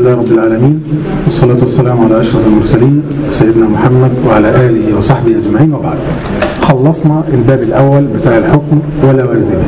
لله رب العالمين والصلاة والسلام على أشرف المرسلين سيدنا محمد وعلى آله وصحبه أجمعين وبعد خلصنا الباب الأول بتاع الحكم ولوازمه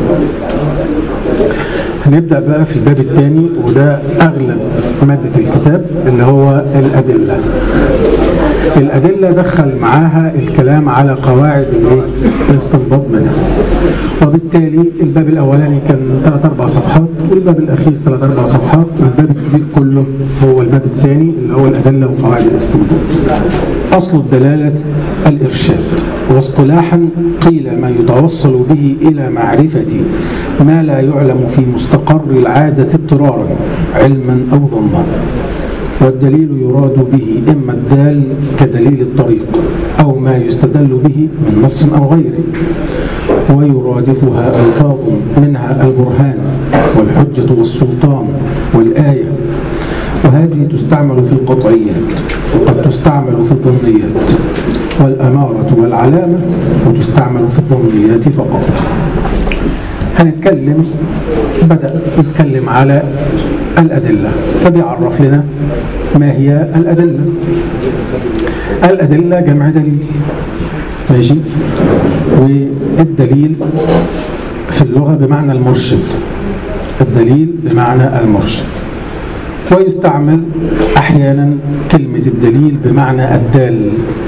هنبدأ بقى في الباب الثاني وده أغلب مادة الكتاب اللي هو الأدلة الأدلة دخل معاها الكلام على قواعد الاستنباط منها وبالتالي الباب الأولاني كان 3-4 صفحات والباب الأخير 3-4 صفحات والباب الكبير كله هو الباب الثاني اللي هو الأدلة وقواعد الاستنباط أصل الدلالة الإرشاد واصطلاحا قيل ما يتوصل به إلى معرفة ما لا يعلم في مستقر العادة اضطرارا علما أو ظنا والدليل يراد به إما الدال كدليل الطريق أو ما يستدل به من نص أو غيره ويرادفها ألفاظ منها البرهان والحجة والسلطان والآية وهذه تستعمل في القطعيات وقد تستعمل في الظنيات والأمارة والعلامة وتستعمل في الظنيات فقط هنتكلم بدأ نتكلم على الأدلة فبيعرف لنا ما هي الأدلة الأدلة جمع دليل ماشي والدليل في اللغة بمعنى المرشد الدليل بمعنى المرشد ويستعمل أحيانا كلمة الدليل بمعنى الدال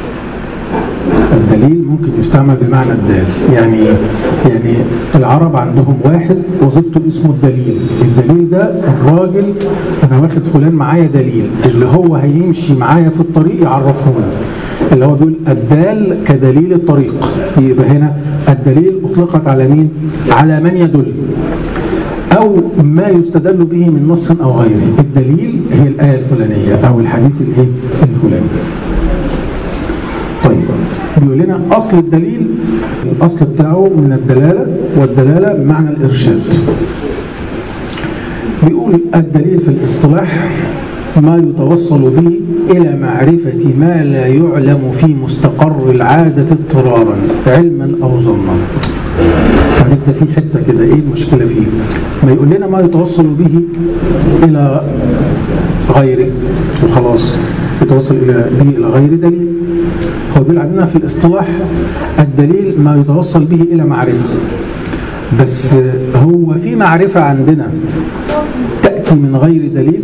الدليل ممكن يستعمل بمعنى الدال يعني يعني العرب عندهم واحد وظيفته اسمه الدليل الدليل ده الراجل انا واخد فلان معايا دليل اللي هو هيمشي معايا في الطريق يعرفهنا اللي هو بيقول الدال كدليل الطريق يبقى هنا الدليل اطلقت على مين على من يدل أو ما يستدل به من نص أو غيره الدليل هي الآية الفلانية أو الحديث الإيه الفلاني طيب بيقول لنا أصل الدليل الأصل بتاعه من الدلالة والدلالة بمعنى الإرشاد بيقول الدليل في الاصطلاح ما يتوصل به إلى معرفة ما لا يعلم في مستقر العادة اضطرارا علما أو ظنا تعرف ده في حتة كده إيه المشكلة فيه ما يقول لنا ما يتوصل به إلى غيره وخلاص يتوصل إلى به إلى غير دليل هو بيقول عندنا في الاصطلاح الدليل ما يتوصل به إلى معرفة بس هو في معرفة عندنا تأتي من غير دليل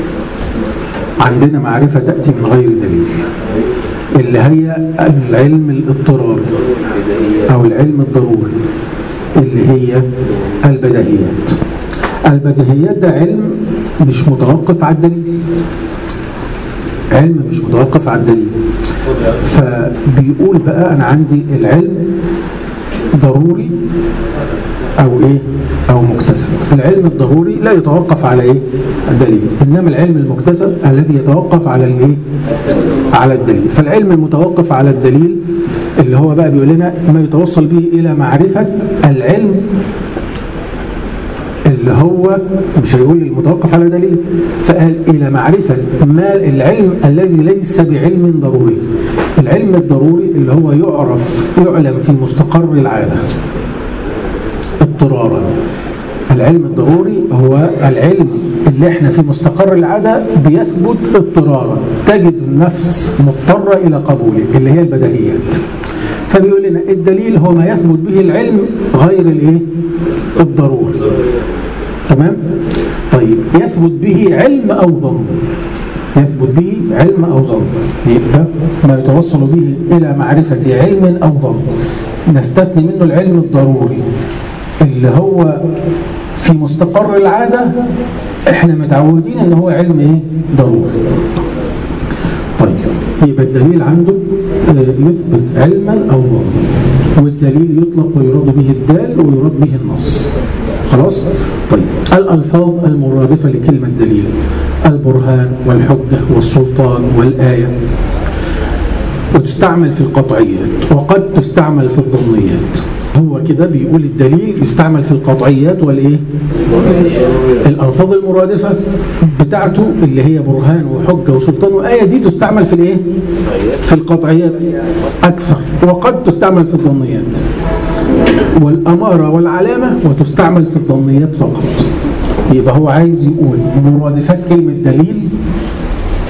عندنا معرفة تأتي من غير دليل اللي هي العلم الاضطراري أو العلم الضروري اللي هي البديهيات البديهيات ده علم مش متوقف على الدليل علم مش متوقف على الدليل فبيقول بقى أنا عندي العلم ضروري أو إيه أو مكتسب العلم الضروري لا يتوقف على إيه الدليل إنما العلم المكتسب الذي يتوقف على الإيه على الدليل فالعلم المتوقف على الدليل اللي هو بقى بيقول لنا ما يتوصل به إلى معرفة العلم اللي هو مش هيقول المتوقف على دليل فقال إلى معرفة ما العلم الذي ليس بعلم ضروري العلم الضروري اللي هو يعرف يعلم في مستقر العادة اضطرارا العلم الضروري هو العلم اللي احنا في مستقر العادة بيثبت اضطرارا تجد النفس مضطرة إلى قبوله اللي هي البدهيات فبيقول لنا الدليل هو ما يثبت به العلم غير الايه الضروري تمام طيب يثبت به علم أو ظن يثبت به علم أو ظن يبقى ما يتوصل به إلى معرفة علم أو ظن نستثني منه العلم الضروري اللي هو في مستقر العادة احنا متعودين ان هو علم ايه ضروري طيب يبقى الدليل عنده يثبت علما او ظنا والدليل يطلق ويراد به الدال ويراد به النص خلاص طيب الالفاظ المرادفه لكلمه دليل البرهان والحجه والسلطان والايه وتستعمل في القطعيات وقد تستعمل في الظنيات هو كده بيقول الدليل يستعمل في القطعيات والايه الالفاظ المرادفه بتاعته اللي هي برهان وحجه وسلطان وايه دي تستعمل في الايه في القطعيات اكثر وقد تستعمل في الظنيات والاماره والعلامه وتستعمل في الظنيات فقط يبقى هو عايز يقول مرادفات كلمه دليل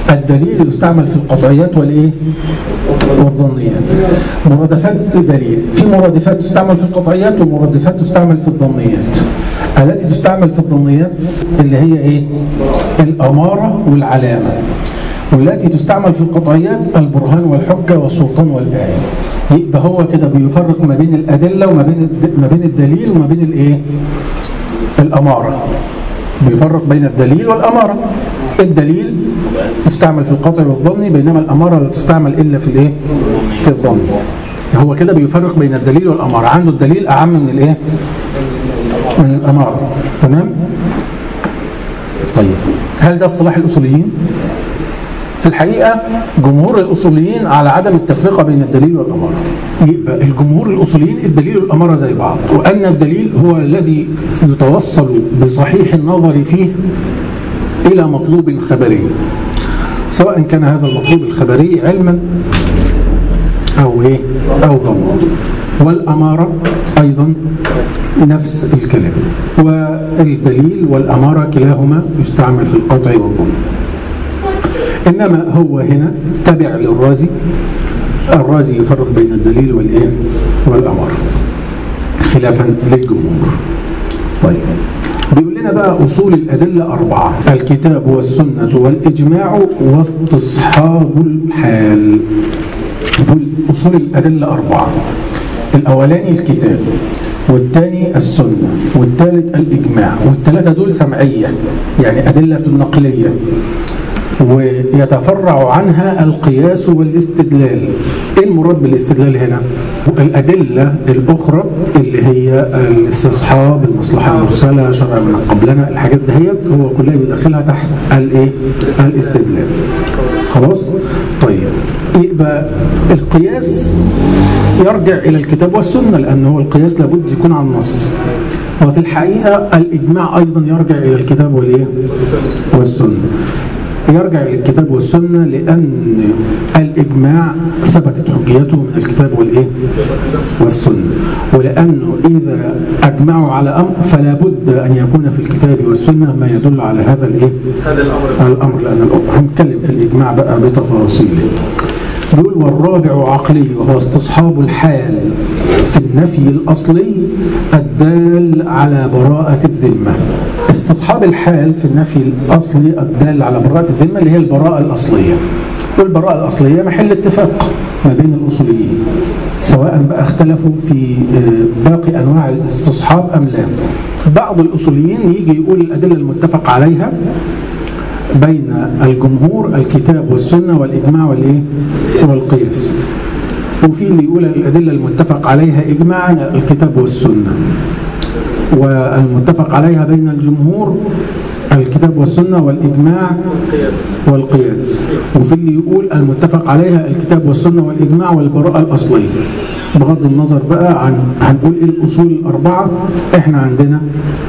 الدليل يستعمل في القطعيات والايه والظنيات مرادفات دليل في مرادفات تستعمل في القطعيات ومرادفات تستعمل في الظنيات التي تستعمل في الظنيات اللي هي ايه الاماره والعلامه والتي تستعمل في القطعيات البرهان والحجه والسلطان والايه يبقى هو كده بيفرق ما بين الادله وما بين ما بين الدليل وما بين الايه الاماره بيفرق بين الدليل والاماره الدليل يستعمل في القطع والظن بينما الاماره لا تستعمل الا في الايه في الظن هو كده بيفرق بين الدليل والاماره عنده الدليل اعم من الايه من الاماره تمام طيب هل ده اصطلاح الاصوليين في الحقيقة جمهور الأصوليين على عدم التفرقة بين الدليل والأمارة يبقى الجمهور الأصوليين الدليل والأمارة زي بعض وأن الدليل هو الذي يتوصل بصحيح النظر فيه إلى مطلوب خبري سواء كان هذا المطلوب الخبري علما أو إيه أو ظنا والأمارة أيضا نفس الكلام والدليل والأمارة كلاهما يستعمل في القطع والظن إنما هو هنا تبع للرازي الرازي يفرق بين الدليل والإيه والأمر خلافا للجمهور طيب بيقول لنا بقى أصول الأدلة أربعة الكتاب والسنة والإجماع واستصحاب الحال دول أصول الأدلة أربعة الأولاني الكتاب والثاني السنة والثالث الإجماع والثلاثة دول سمعية يعني أدلة نقلية ويتفرع عنها القياس والاستدلال ايه المراد بالاستدلال هنا الادله الاخرى اللي هي الاستصحاب المصلحه المرسله شرع من قبلنا الحاجات دهيت هو كلها بيدخلها تحت الايه الاستدلال خلاص طيب يبقى القياس يرجع الى الكتاب والسنه لان هو القياس لابد يكون عن نص وفي الحقيقه الاجماع ايضا يرجع الى الكتاب والايه والسنه يرجع إلى الكتاب والسنة لأن الإجماع ثبتت حجيته من الكتاب والإيه؟ والسنة ولأنه إذا أجمعوا على أمر فلا بد أن يكون في الكتاب والسنة ما يدل على هذا الإيه؟ هذا الامر الأمر لأن الأمر هنتكلم في الإجماع بقى بتفاصيله يقول والرابع عقلي وهو استصحاب الحال في النفي الأصلي الدال على براءة الذمة استصحاب الحال في النفي الأصلي الدال على براءة الذمة اللي هي البراءة الأصلية والبراءة الأصلية محل اتفاق ما بين الأصوليين سواء بقى اختلفوا في آه، باقي أنواع الاستصحاب أم لا بعض الأصوليين يجي يقول الأدلة المتفق عليها بين الجمهور الكتاب والسنة والإجماع والإيه؟ والقياس وفي اللي يقول الأدلة المتفق عليها إجماعا الكتاب والسنة والمتفق عليها بين الجمهور الكتاب والسنة والإجماع والقياس وفي اللي يقول المتفق عليها الكتاب والسنة والإجماع والبراءة الأصلية بغض النظر بقى عن هنقول إيه الأصول الأربعة إحنا عندنا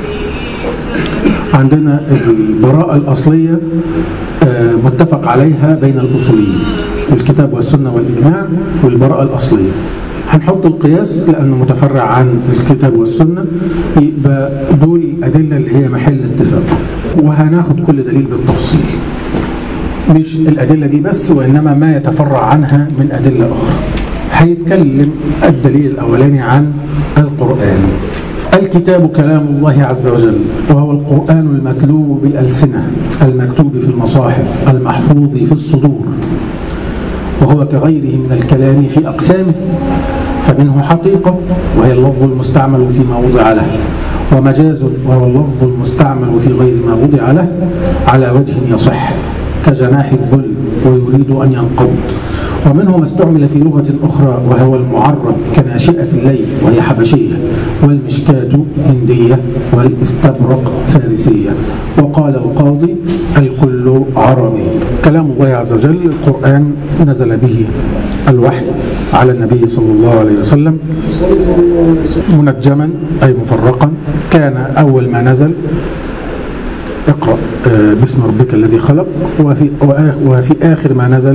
عندنا البراءة الأصلية آه، متفق عليها بين الأصوليين الكتاب والسنة والإجماع والبراءة الأصلية هنحط القياس لأنه متفرع عن الكتاب والسنة يبقى دول الأدلة اللي هي محل اتفاق وهناخد كل دليل بالتفصيل مش الأدلة دي بس وإنما ما يتفرع عنها من أدلة أخرى هيتكلم الدليل الأولاني عن القرآن الكتاب كلام الله عز وجل وهو القرآن المتلو بالألسنة المكتوب في المصاحف المحفوظ في الصدور وهو كغيره من الكلام في أقسامه فمنه حقيقة وهي اللفظ المستعمل فيما وضع له ومجاز وهو اللفظ المستعمل في غير ما وضع له على وجه يصح كجناح الذل ويريد أن ينقض ومنه ما استعمل في لغة أخرى وهو المعرض كناشئة الليل وهي حبشية والمشكاة هندية والاستبرق فارسية وقال القاضي الكل عربي كلام الله عز وجل القرآن نزل به الوحي على النبي صلى الله عليه وسلم منجما أي مفرقا كان أول ما نزل اقرأ آه، باسم ربك الذي خلق وفي, وآخ- وفي آخر ما نزل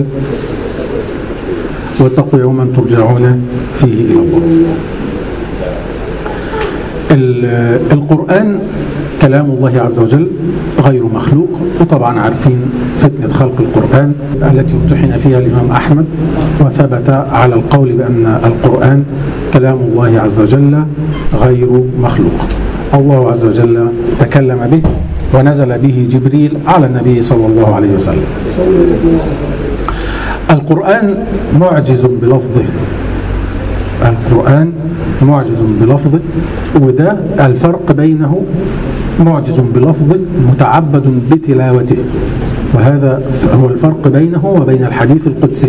واتقوا يوما ترجعون فيه إلى الله ال- القرآن كلام الله عز وجل غير مخلوق وطبعا عارفين فتنة خلق القرآن التي امتحن فيها الإمام أحمد وثبت على القول بأن القرآن كلام الله عز وجل غير مخلوق الله عز وجل تكلم به ونزل به جبريل على النبي صلى الله عليه وسلم القرآن معجز بلفظه القرآن معجز بلفظه وده الفرق بينه معجز بلفظه متعبد بتلاوته وهذا هو الفرق بينه وبين الحديث القدسي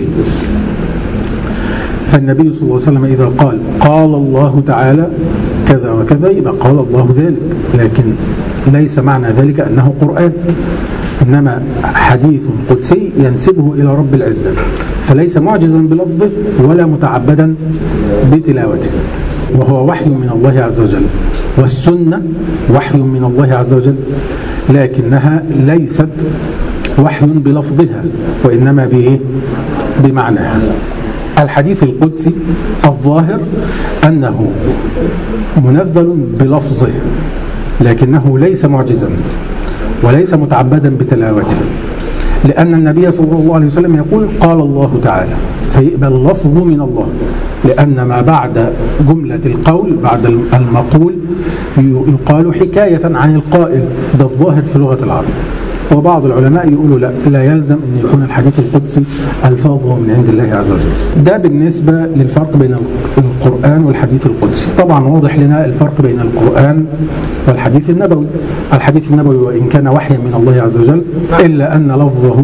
فالنبي صلى الله عليه وسلم إذا قال قال الله تعالى كذا وكذا يبقى قال الله ذلك لكن ليس معنى ذلك أنه قرآن إنما حديث قدسي ينسبه إلى رب العزة فليس معجزا بلفظه ولا متعبدا بتلاوته وهو وحي من الله عز وجل والسنة وحي من الله عز وجل لكنها ليست وحي بلفظها وإنما بإيه؟ بمعناها الحديث القدسي الظاهر أنه منزل بلفظه لكنه ليس معجزا وليس متعبدا بتلاوته لأن النبي صلى الله عليه وسلم يقول قال الله تعالى فيقبل اللفظ من الله لأن ما بعد جملة القول بعد المقول يقال حكاية عن القائل ده الظاهر في لغة العرب وبعض العلماء يقولوا لا لا يلزم أن يكون الحديث القدسي ألفاظه من عند الله عز وجل ده بالنسبة للفرق بين القرآن والحديث القدسي طبعا واضح لنا الفرق بين القرآن والحديث النبوي الحديث النبوي وإن كان وحيا من الله عز وجل إلا أن لفظه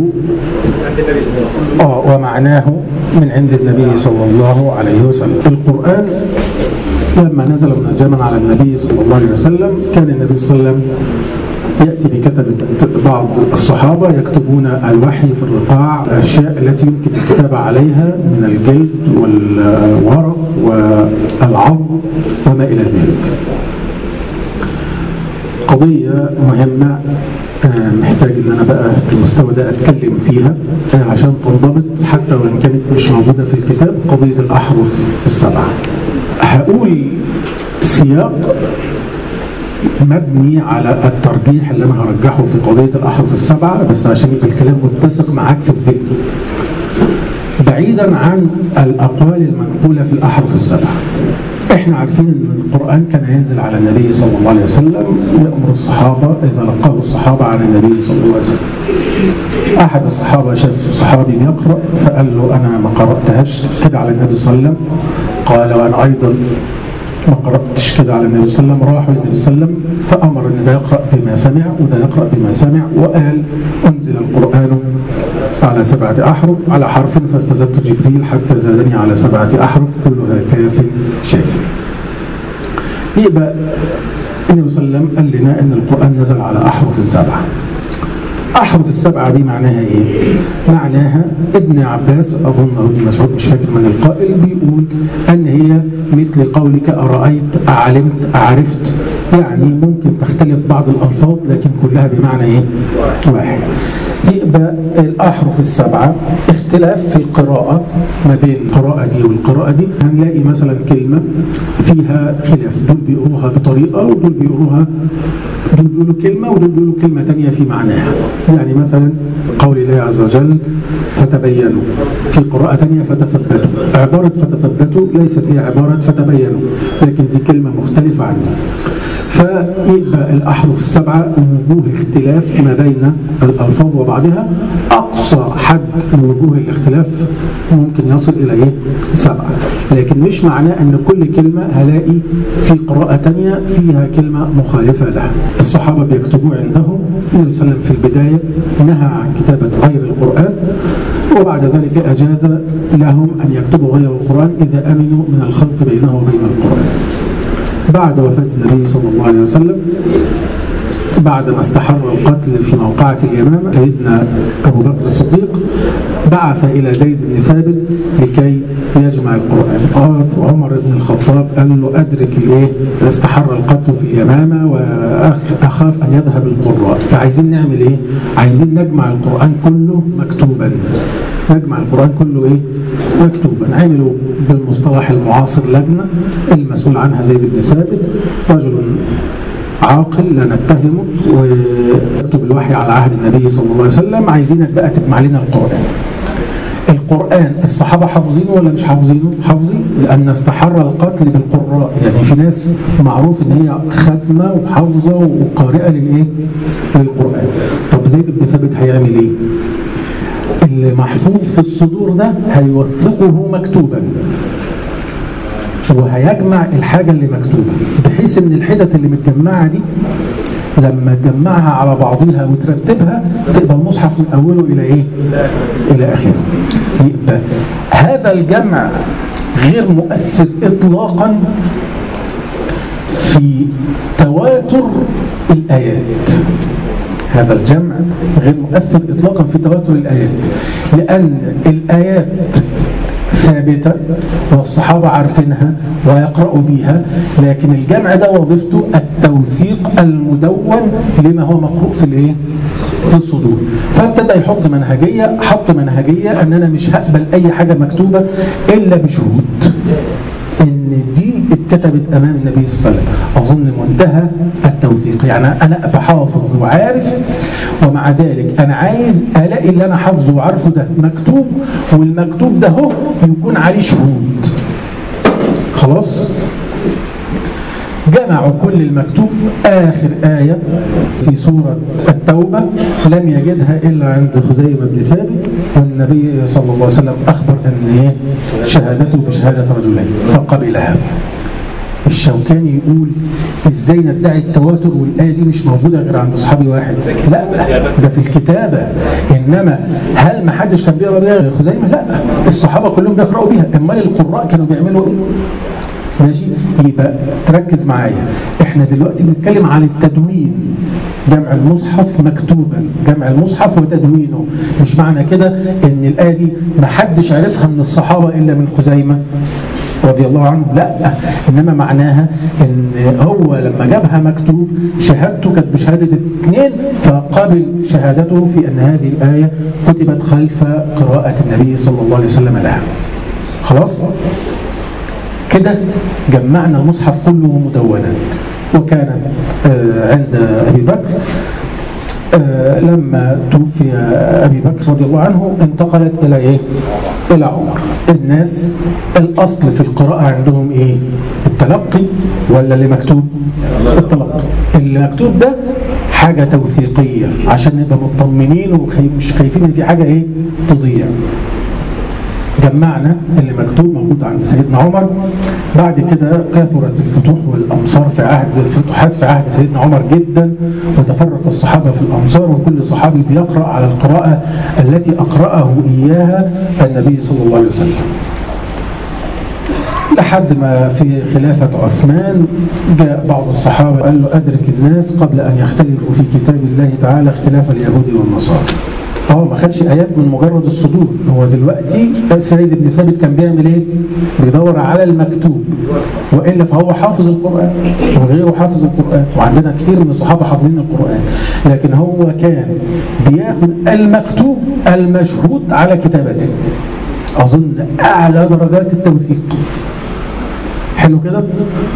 آه ومعناه من عند النبي صلى الله عليه وسلم القرآن لما نزل منجما على النبي صلى الله عليه وسلم كان النبي صلى الله عليه وسلم يأتي بكتب بعض الصحابة يكتبون الوحي في الرقاع الأشياء التي يمكن الكتابة عليها من الجلد والورق والعظم وما إلى ذلك قضية مهمة محتاج ان انا بقى في المستوى ده اتكلم فيها عشان تنضبط حتى وان كانت مش موجودة في الكتاب قضية الاحرف السبعة هقول سياق مبني على الترجيح اللي انا هرجحه في قضيه الاحرف السبعه بس عشان يبقى الكلام متسق معاك في الذهن. بعيدا عن الاقوال المنقوله في الاحرف السبعه. احنا عارفين ان القران كان ينزل على النبي صلى الله عليه وسلم يامر الصحابه اذا لقاه الصحابه عن النبي صلى الله عليه وسلم. احد الصحابه شاف صحابي بيقرا فقال له انا ما قراتهاش كده على النبي صلى الله عليه وسلم قال وانا ايضا ما قرأتش كده على النبي صلى الله عليه وسلم راحوا للنبي صلى الله عليه وسلم فأمر أن ده يقرأ بما سمع وده يقرأ بما سمع وقال أنزل القرآن على سبعة أحرف على حرف فاستزدت جبريل حتى زادني على سبعة أحرف كلها كاف شاف يبقى النبي صلى الله عليه وسلم قال لنا أن القرآن نزل على أحرف سبعة أحرف السبعة دي معناها إيه؟ معناها ابن عباس أظن أو ابن مسعود مش فاكر من القائل بيقول أن هي مثل قولك أرأيت أعلمت أعرفت يعني ممكن تختلف بعض الألفاظ لكن كلها بمعنى إيه؟ واحد يبقى الأحرف السبعة اختلاف في القراءة ما بين القراءة دي والقراءة دي هنلاقي مثلا كلمة فيها خلاف دول بيقروها بطريقة ودول بيقروها دول بيقولوا كلمة ودول بيقولوا كلمة تانية في معناها يعني مثلا قول الله عز وجل فتبينوا في قراءة تانية فتثبتوا عبارة فتثبتوا ليست هي عبارة فتبينوا لكن دي كلمة مختلفة عنها فيبقى الأحرف السبعة وجوه اختلاف ما بين الألفاظ وبعضها أقصى حد من وجوه الاختلاف ممكن يصل إلى إيه؟ سبعة لكن مش معناه أن كل كلمة هلاقي في قراءة تانية فيها كلمة مخالفة لها الصحابة بيكتبوا عندهم النبي صلى الله عليه وسلم في البداية نهى عن كتابة غير القرآن وبعد ذلك أجاز لهم أن يكتبوا غير القرآن إذا أمنوا من الخلط بينه وبين القرآن بعد وفاة النبي صلى الله عليه وسلم بعد ما استحر القتل في موقعة اليمامة سيدنا أبو بكر الصديق بعث إلى زيد بن ثابت لكي يجمع القرآن وعمر بن الخطاب قال له أدرك الإيه استحر القتل في اليمامة وأخاف أن يذهب القراء فعايزين نعمل إيه عايزين نجمع القرآن كله مكتوبا نجمع القرآن كله إيه مكتوبا عملوا بالمصطلح المعاصر لجنة المسؤول عنها زيد بن ثابت رجل عاقل لا نتهمه ويكتب الوحي على عهد النبي صلى الله عليه وسلم عايزينك بقى تجمع لنا القرآن القرآن الصحابة حافظينه ولا مش حافظينه؟ حافظين لأن استحر القتل بالقراء يعني في ناس معروف إن هي ختمة وحافظة وقارئة للإيه؟ للقرآن طب زيد بن ثابت هيعمل إيه؟ اللي محفوظ في الصدور ده هيوثقه مكتوبا وهيجمع الحاجة اللي مكتوبة بحيث ان الحتت اللي متجمعة دي لما تجمعها على بعضها وترتبها تبقى المصحف من اوله الى ايه الى اخره يبقى هذا الجمع غير مؤثر اطلاقا في تواتر الايات هذا الجمع غير مؤثر اطلاقا في تواتر الايات لان الايات ثابتة والصحابة عارفينها ويقرأوا بيها لكن الجمع ده وظيفته التوثيق المدون لما هو مقروء في الايه؟ في الصدور فابتدى يحط منهجية حط منهجية ان انا مش هقبل اي حاجة مكتوبة الا بشهود ان دي اتكتبت امام النبي صلى الله عليه وسلم اظن منتهى التوثيق يعني انا ابقى حافظ وعارف ومع ذلك انا عايز الاقي اللي انا حافظه وعارفه ده مكتوب والمكتوب ده هو يكون عليه شهود خلاص جمعوا كل المكتوب آخر آية في سورة التوبة لم يجدها إلا عند خزيمة بن ثابت والنبي صلى الله عليه وسلم أخبر أن شهادته بشهادة رجلين فقبلها الشوكاني يقول ازاي ندعي التواتر والايه دي مش موجوده غير عند صحابي واحد لا ده في الكتابه انما هل ما حدش كان بيقرا بيها غير خزيمه لا الصحابه كلهم بيقراوا بيها امال القراء كانوا بيعملوا ايه ماشي يبقى تركز معايا احنا دلوقتي بنتكلم عن التدوين جمع المصحف مكتوبا جمع المصحف وتدوينه مش معنى كده ان الايه دي ما حدش عرفها من الصحابه الا من خزيمه رضي الله عنه لا انما معناها ان هو لما جابها مكتوب شهادته كانت بشهاده اثنين فقبل شهادته في ان هذه الايه كتبت خلف قراءه النبي صلى الله عليه وسلم لها خلاص كده جمعنا المصحف كله مدونا وكان عند أبي بكر لما توفي أبي بكر رضي الله عنه انتقلت إلى إيه؟ إلى عمر الناس الأصل في القراءة عندهم إيه؟ التلقي ولا اللي مكتوب؟ التلقي اللي مكتوب ده حاجة توثيقية عشان نبقى مطمنين ومش خايفين إن في حاجة إيه؟ تضيع جمعنا اللي مكتوب موجود عند سيدنا عمر بعد كده كثرت الفتوح والامصار في عهد الفتوحات في عهد سيدنا عمر جدا وتفرق الصحابه في الامصار وكل صحابي بيقرا على القراءه التي اقراه اياها النبي صلى الله عليه وسلم. لحد ما في خلافة عثمان جاء بعض الصحابة قال له أدرك الناس قبل أن يختلفوا في كتاب الله تعالى اختلاف اليهود والنصارى اه ما خدش ايات من مجرد الصدور هو دلوقتي سيد بن ثابت كان بيعمل ايه بيدور على المكتوب والا فهو حافظ القران وغيره حافظ القران وعندنا كتير من الصحابه حافظين القران لكن هو كان بياخد المكتوب المشهود على كتابته اظن اعلى درجات التوثيق حلو كده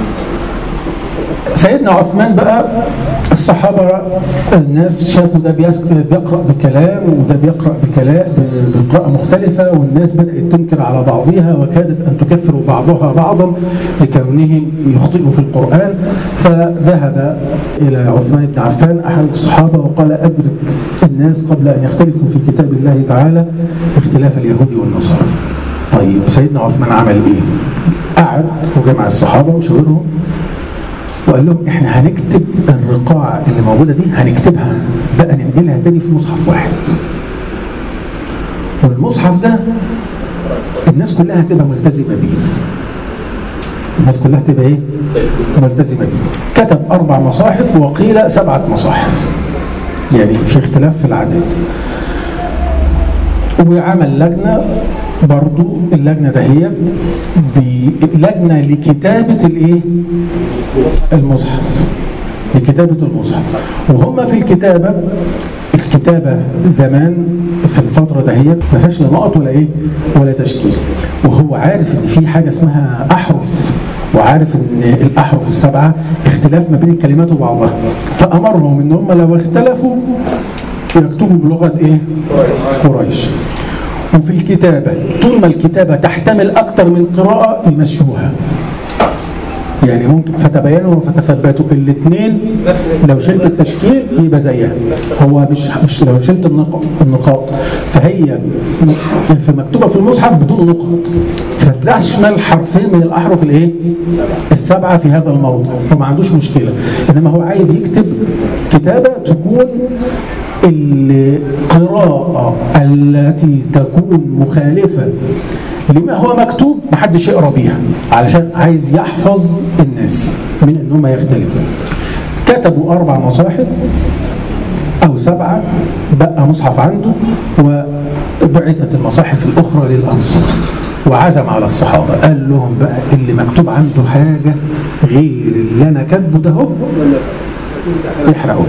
سيدنا عثمان بقى الصحابة الناس شافوا ده بيقرأ بكلام وده بيقرأ بكلام بقراءة مختلفة والناس بدأت تنكر على بعضها وكادت أن تكفر بعضها بعضا لكونهم يخطئوا في القرآن فذهب إلى عثمان بن عفان أحد الصحابة وقال أدرك الناس قبل أن يختلفوا في كتاب الله تعالى اختلاف اليهود والنصارى طيب سيدنا عثمان عمل إيه؟ قعد وجمع الصحابة وشاورهم وقال لهم احنا هنكتب الرقاع اللي موجوده دي هنكتبها بقى ننقلها تاني في مصحف واحد والمصحف ده الناس كلها هتبقى ملتزمه بيه الناس كلها هتبقى ايه ملتزمه بيه كتب اربع مصاحف وقيل سبعه مصاحف يعني في اختلاف في العدد وعمل لجنه برضو اللجنة دهيت لجنة لكتابة الايه المصحف لكتابة المصحف وهم في الكتابة الكتابة زمان في الفترة دهيت ما فيهاش لا نقط ولا ايه ولا تشكيل وهو عارف ان في حاجة اسمها احرف وعارف ان الاحرف السبعه اختلاف ما بين الكلمات وبعضها فامرهم ان هم لو اختلفوا يكتبوا بلغه ايه قريش وفي الكتابه طول ما الكتابه تحتمل اكثر من قراءه يمشوها يعني ممكن فتبينوا وفتثبتوا الاثنين لو شلت التشكيل يبقى زيها هو مش مش لو شلت النق- النقاط فهي في مكتوبه في المصحف بدون نقط فتشمل حرفين من الاحرف الايه السبعه في هذا الموضع وما عندوش مشكله انما هو عايز يكتب كتابه تكون القراءة التي تكون مخالفة لما هو مكتوب محدش يقرا بيها علشان عايز يحفظ الناس من ان هم يختلفوا كتبوا اربع مصاحف او سبعه بقى مصحف عنده وبعثت المصاحف الاخرى للانصار وعزم على الصحابه قال لهم بقى اللي مكتوب عنده حاجه غير اللي انا كاتبه ده هو يحرقوه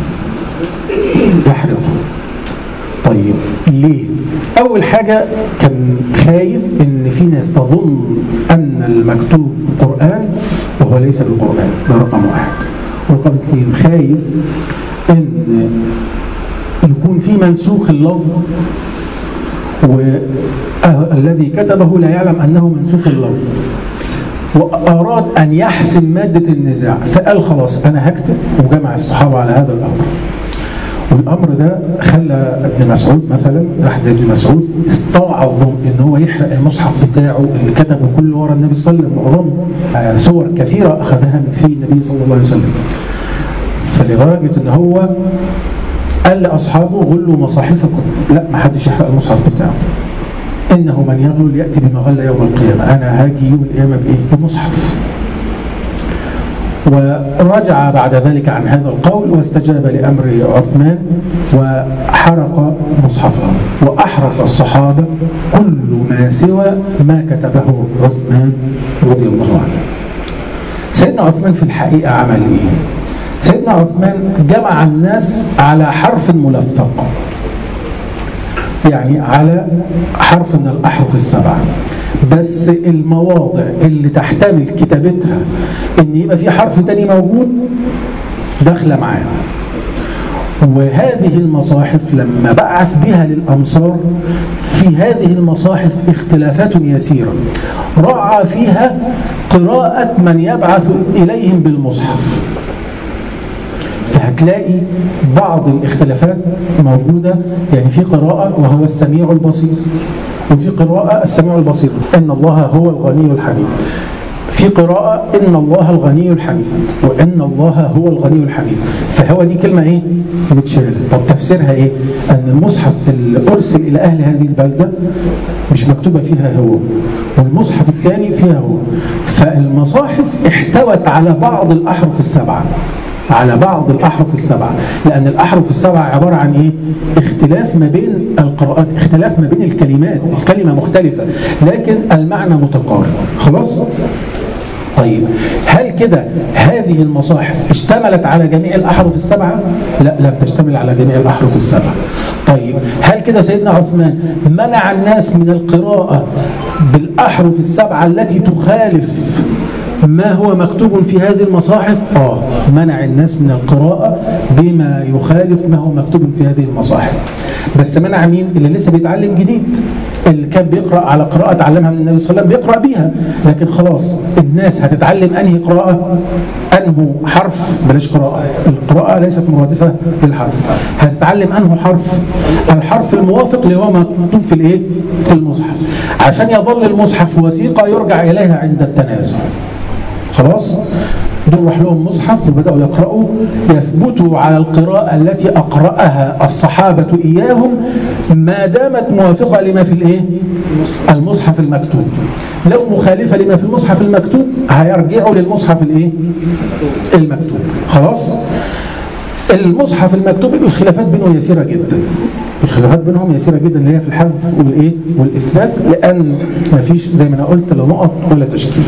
يحرقه طيب ليه؟ أول حاجة كان خايف إن في ناس تظن أن المكتوب قرآن وهو ليس بالقرآن ده رقم واحد رقم اثنين خايف إن يكون في منسوخ اللفظ والذي كتبه لا يعلم أنه منسوخ اللفظ وأراد أن يحسم مادة النزاع فقال خلاص أنا هكتب وجمع الصحابة على هذا الأمر والامر ده خلى ابن مسعود مثلا واحد زي ابن مسعود استطاع الظن ان هو يحرق المصحف بتاعه اللي كتبه كله ورا النبي صلى الله عليه وسلم معظمه آه، صور كثيره اخذها من في النبي صلى الله عليه وسلم فلدرجه ان هو قال لاصحابه غلوا مصاحفكم لا ما حدش يحرق المصحف بتاعه انه من يغلو ياتي بما غل يوم القيامه انا هاجي يوم القيامه بايه؟ بمصحف ورجع بعد ذلك عن هذا القول واستجاب لأمر عثمان وحرق مصحفه وأحرق الصحابة كل ما سوى ما كتبه عثمان رضي الله عنه سيدنا عثمان في الحقيقة عمل إيه؟ سيدنا عثمان جمع الناس على حرف ملفق يعني على حرف من الأحرف السبعة بس المواضع اللي تحتمل كتابتها ان يبقى في حرف تاني موجود داخله معاه وهذه المصاحف لما بعث بها للأمصار في هذه المصاحف اختلافات يسيرة رعى فيها قراءة من يبعث إليهم بالمصحف فهتلاقي بعض الاختلافات موجودة يعني في قراءة وهو السميع البصير وفي قراءة السميع البصير إن الله هو الغني الحميد في قراءة إن الله الغني الحميد وإن الله هو الغني الحميد فهو دي كلمة إيه؟ متشالة طب تفسيرها إيه؟ أن المصحف اللي أرسل إلى أهل هذه البلدة مش مكتوبة فيها هو والمصحف الثاني فيها هو فالمصاحف احتوت على بعض الأحرف السبعة على بعض الأحرف السبعة لأن الأحرف السبعة عبارة عن إيه؟ اختلاف ما بين القراءات اختلاف ما بين الكلمات الكلمة مختلفة لكن المعنى متقارب خلاص؟ طيب هل كده هذه المصاحف اشتملت على جميع الأحرف السبعة؟ لا لم تشتمل على جميع الأحرف السبعة طيب هل كده سيدنا عثمان منع الناس من القراءة بالأحرف السبعة التي تخالف ما هو مكتوب في هذه المصاحف آه منع الناس من القراءة بما يخالف ما هو مكتوب في هذه المصاحف بس منع مين اللي لسه بيتعلم جديد اللي كان بيقرأ على قراءة تعلمها من النبي صلى الله عليه وسلم بيقرأ بيها لكن خلاص الناس هتتعلم أنهي قراءة أنه حرف بلاش قراءة القراءة ليست مرادفة للحرف هتتعلم أنه حرف الحرف الموافق لما مكتوب في الإيه في المصحف عشان يظل المصحف وثيقة يرجع إليها عند التنازع خلاص دول راح لهم مصحف وبدأوا يقرأوا يثبتوا على القراءة التي أقرأها الصحابة إياهم ما دامت موافقة لما في الإيه؟ المصحف المكتوب لو مخالفة لما في المصحف المكتوب هيرجعوا للمصحف الإيه؟ المكتوب خلاص المصحف المكتوب الخلافات بينهم يسيرة جدا الخلافات بينهم يسيرة جدا اللي هي في الحذف والإيه؟ والإثبات لأن ما فيش زي ما أنا قلت لا نقط ولا تشكيل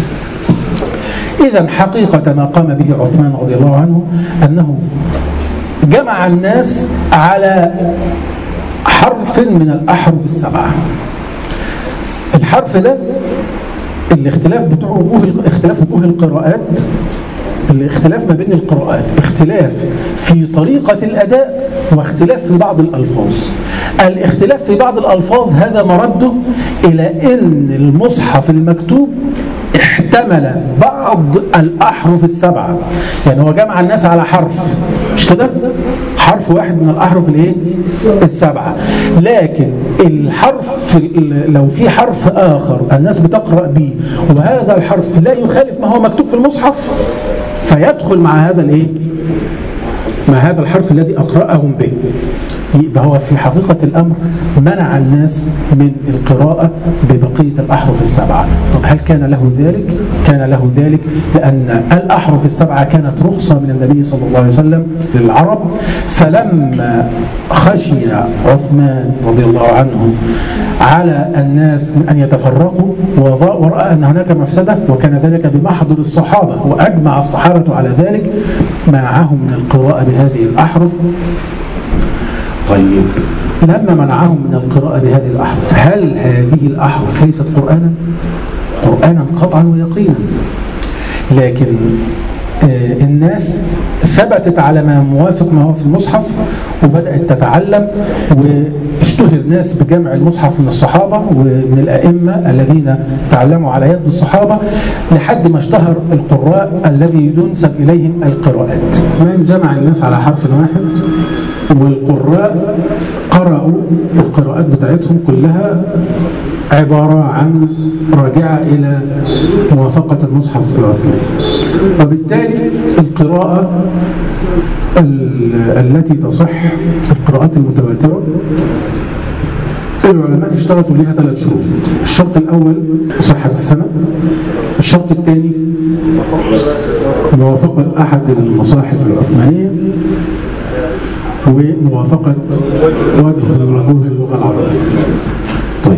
إذا حقيقة ما قام به عثمان رضي الله عنه أنه جمع الناس على حرف من الأحرف السبعة الحرف ده الاختلاف بتوع وجوه اختلاف وجوه القراءات الاختلاف ما بين القراءات اختلاف في طريقة الأداء واختلاف في بعض الألفاظ الاختلاف في بعض الألفاظ هذا مرده إلى أن المصحف المكتوب احتمل بعض الأحرف السبعة يعني هو جمع الناس على حرف مش كده حرف واحد من الأحرف الايه السبعة لكن الحرف لو في حرف آخر الناس بتقرأ به وهذا الحرف لا يخالف ما هو مكتوب في المصحف فيدخل مع هذا الايه مع هذا الحرف الذي أقرأهم به يبقى هو في حقيقة الأمر منع الناس من القراءة ببقية الأحرف السبعة طب هل كان له ذلك؟ كان له ذلك لأن الأحرف السبعة كانت رخصة من النبي صلى الله عليه وسلم للعرب فلما خشي عثمان رضي الله عنه على الناس من أن يتفرقوا ورأى أن هناك مفسدة وكان ذلك بمحضر الصحابة وأجمع الصحابة على ذلك منعهم من القراءة بهذه الأحرف طيب لما منعهم من القراءة بهذه الأحرف هل هذه الأحرف ليست قرآنا؟ قرآنا قطعا ويقينا لكن آه الناس ثبتت على ما موافق ما هو في المصحف وبدأت تتعلم واشتهر ناس بجمع المصحف من الصحابة ومن الأئمة الذين تعلموا على يد الصحابة لحد ما اشتهر القراء الذي ينسب إليهم القراءات من جمع الناس على حرف واحد والقراء قرأوا القراءات بتاعتهم كلها عبارة عن راجعة إلى موافقة المصحف العثماني وبالتالي القراءة التي تصح القراءات المتواترة العلماء اشترطوا لها ثلاث شروط الشرط الأول صحة السند الشرط الثاني موافقة أحد المصاحف العثمانية وموافقة وجه وجوه اللغة العربية طيب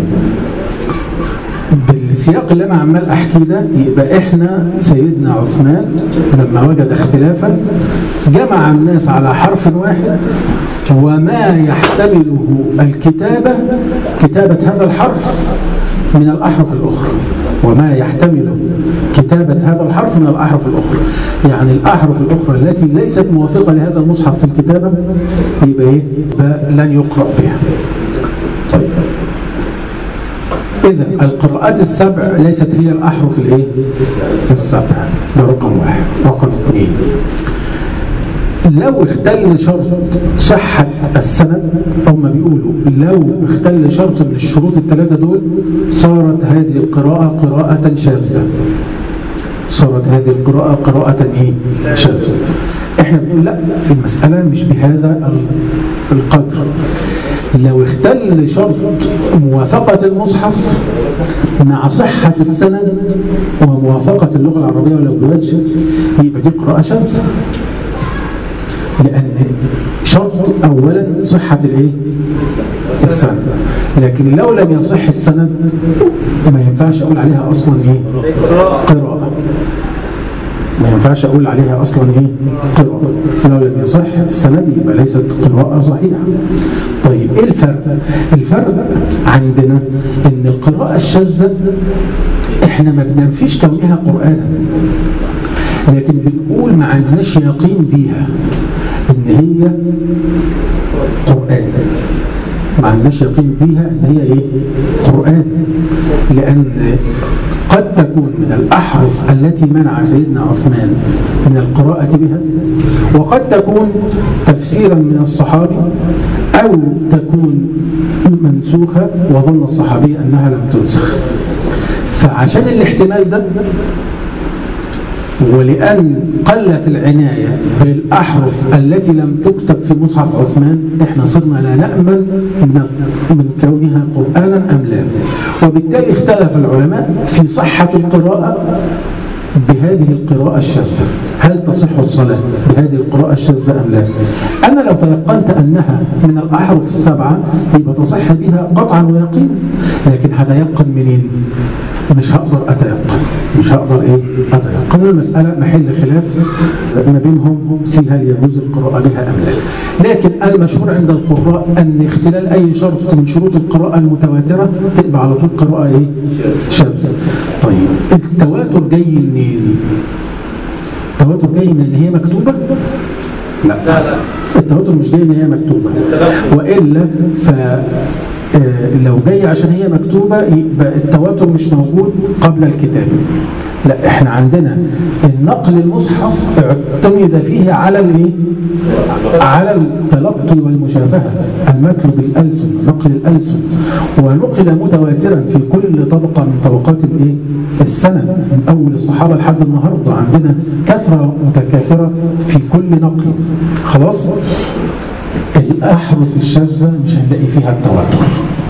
بالسياق اللي أنا عمال أحكي ده يبقى إحنا سيدنا عثمان لما وجد اختلافا جمع الناس على حرف واحد وما يحتمله الكتابة كتابة هذا الحرف من الأحرف الأخرى وما يحتمله كتابة هذا الحرف من الأحرف الأخرى يعني الأحرف الأخرى التي ليست موافقة لهذا المصحف في الكتابة يبقى إيه؟ لن يقرأ بها طيب إذا القراءات السبع ليست هي الأحرف الإيه؟ السبع ده رقم واحد رقم اثنين لو اختل شرط صحة السند هم بيقولوا لو اختل شرط من الشروط الثلاثة دول صارت هذه القراءة قراءة شاذة صارت هذه القراءة قراءة ايه شاذة احنا بنقول لا المسألة مش بهذا القدر لو اختل شرط موافقة المصحف مع صحة السند وموافقة اللغة العربية ولو بوجه يبقى دي قراءة شاذة لأن شرط أولا صحة الإيه؟ السند لكن لو لم يصح السند ما ينفعش أقول عليها أصلا إيه؟ قراءة ما ينفعش أقول عليها أصلا إيه؟ قراءة لو لم يصح السند يبقى ليست قراءة صحيحة طيب إيه الفرق؟ الفرق عندنا إن القراءة الشاذة إحنا ما بننفيش كونها قرآنا لكن بنقول ما عندناش يقين بيها ان هي قرآن ما عندناش يقين بيها ان هي ايه قرآن لان قد تكون من الأحرف التي منع سيدنا عثمان من القراءة بها وقد تكون تفسيرا من الصحابي أو تكون منسوخة وظن الصحابي أنها لم تنسخ فعشان الاحتمال ده ولأن قلت العناية بالأحرف التي لم تكتب في مصحف عثمان احنا صرنا لا نأمن من, من كونها قرآنا أم لا وبالتالي اختلف العلماء في صحة القراءة بهذه القراءة الشاذة هل تصح الصلاة بهذه القراءة الشاذة أم لا أنا لو تيقنت أنها من الأحرف السبعة يبقى تصح بها قطعا ويقينا لكن هذا يبقى منين مش هقدر أتيقن مش هقدر إيه أتيقن المسألة محل خلاف ما بينهم في هل يجوز القراءة بها أم لا لكن المشهور عند القراء أن اختلال أي شرط من شروط القراءة المتواترة تبقى على طول قراءة إيه شاذة طيب التواتر جاي منين التواتر جاي من ان هي مكتوبة لا لا لا التواتر مش جاي ان هي مكتوبة وإلا ف لو جاي عشان هي مكتوبة يبقى التواتر مش موجود قبل الكتابة لا احنا عندنا النقل المصحف اعتمد فيه على الايه على التلقي والمشافهة المتل بالألسن نقل الألسن ونقل متواترا في كل طبقة من طبقات الايه السنة من أول الصحابة لحد النهاردة عندنا كثرة متكاثرة في كل نقل خلاص الأحرف الشاذة مش هنلاقي فيها التواتر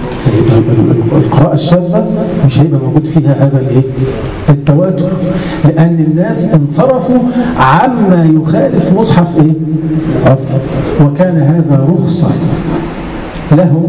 القراءة الشاذة مش هيبقى موجود فيها هذا الايه التواتر لأن الناس انصرفوا عما يخالف مصحف ايه عثمان وكان هذا رخصة لهم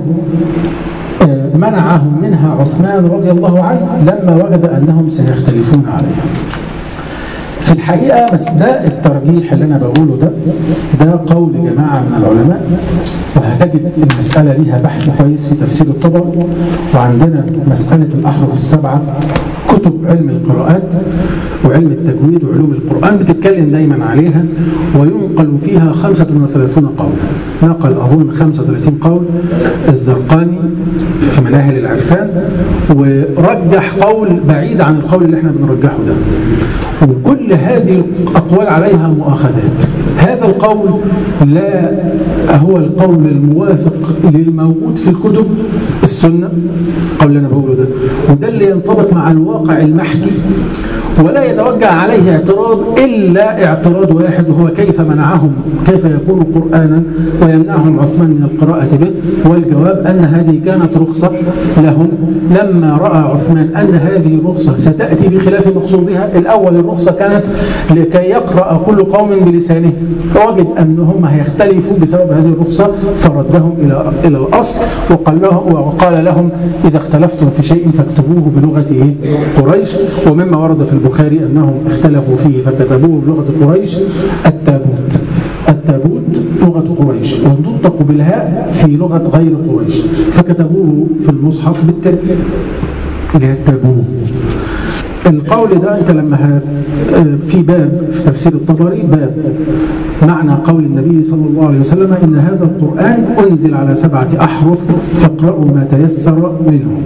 منعهم منها عثمان رضي الله عنه لما وجد أنهم سيختلفون عليها في الحقيقة بس ده الترجيح اللي أنا بقوله ده ده قول جماعة من العلماء وهتجد المسألة ليها بحث كويس في تفسير الطبر وعندنا مسألة الأحرف السبعة كتب علم القراءات وعلم التجويد وعلوم القرآن بتتكلم دايما عليها وينقل فيها 35 قول نقل أظن 35 قول الزرقاني في مناهل العرفان ورجح قول بعيد عن القول اللي احنا بنرجحه ده وكل هذه الأقوال عليها مؤاخذات هذا القول لا هو القول الموافق للموجود في الكتب السنة قول اللي أنا بقوله ده وده اللي ينطبق مع الواقع المحكي ولا يتوجه عليه اعتراض إلا اعتراض واحد وهو كيف منعهم كيف يكون قرآنا ويمنعهم عثمان من القراءة به والجواب أن هذه كانت رخصة لهم لما رأى عثمان أن هذه الرخصة ستأتي بخلاف مقصودها الأول الرخصة كانت لكي يقرأ كل قوم بلسانه فوجد أنهم هيختلفوا بسبب هذه الرخصة فردهم إلى إلى الأصل وقال, له وقال لهم إذا اختلفتم في شيء فاكتبوه بلغة إيه؟ قريش ومما ورد في البخاري أنهم اختلفوا فيه فكتبوه بلغة قريش التابوت التابوت لغة قريش وتنطق بالهاء في لغة غير قريش فكتبوه في المصحف بالتاء اللي هي التابوت القول ده أنت لما في باب في تفسير الطبري باب معنى قول النبي صلى الله عليه وسلم إن هذا القرآن أنزل على سبعة أحرف فاقرأوا ما تيسر منه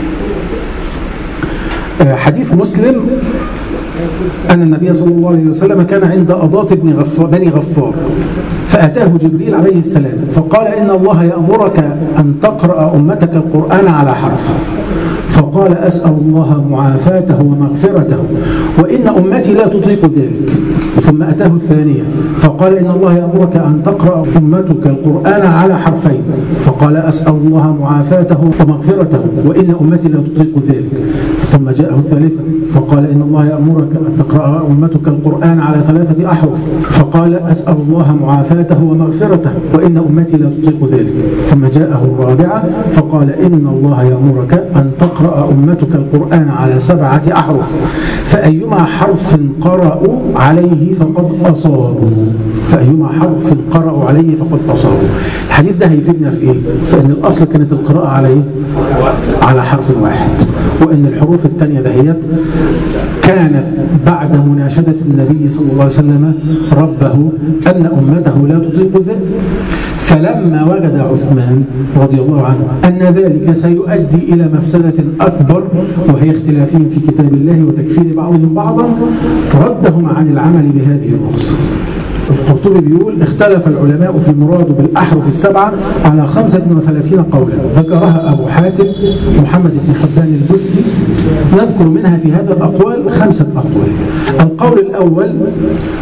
حديث مسلم أن النبي صلى الله عليه وسلم كان عند أضاط بن غفار بني غفار فأتاه جبريل عليه السلام فقال إن الله يأمرك أن تقرأ أمتك القرآن على حرف فقال أسأل الله معافاته ومغفرته وإن أمتي لا تطيق ذلك ثم أتاه الثانية فقال إن الله يأمرك أن تقرأ أمتك القرآن على حرفين فقال أسأل الله معافاته ومغفرته وإن أمتي لا تطيق ذلك ثم جاءه الثالثة فقال إن الله يأمرك أن تقرأ أمتك القرآن على ثلاثة أحرف فقال أسأل الله معافاته ومغفرته وإن أمتي لا تطيق ذلك ثم جاءه الرابعة فقال إن الله يأمرك أن تقرأ أمتك القرآن على سبعة أحرف فأيما حرف قرأوا عليه فقد أصابوا فأيما حرف قرأوا عليه فقد أصابوا الحديث ده هيفيدنا في إيه؟ فإن الأصل كانت القراءة على إيه؟ على حرف واحد وإن الحروف الثانية دهيت كانت بعد مناشدة النبي صلى الله عليه وسلم ربه أن أمته لا تطيق ذلك فلما وجد عثمان رضي الله عنه أن ذلك سيؤدي إلى مفسدة أكبر وهي اختلافهم في كتاب الله وتكفير بعضهم بعضا ردهم عن العمل بهذه الرخصة القرطبي بيقول اختلف العلماء في المراد بالأحرف السبعة على 35 قولا ذكرها أبو حاتم محمد بن حبان البستي نذكر منها في هذا الأقوال خمسة أقوال القول الأول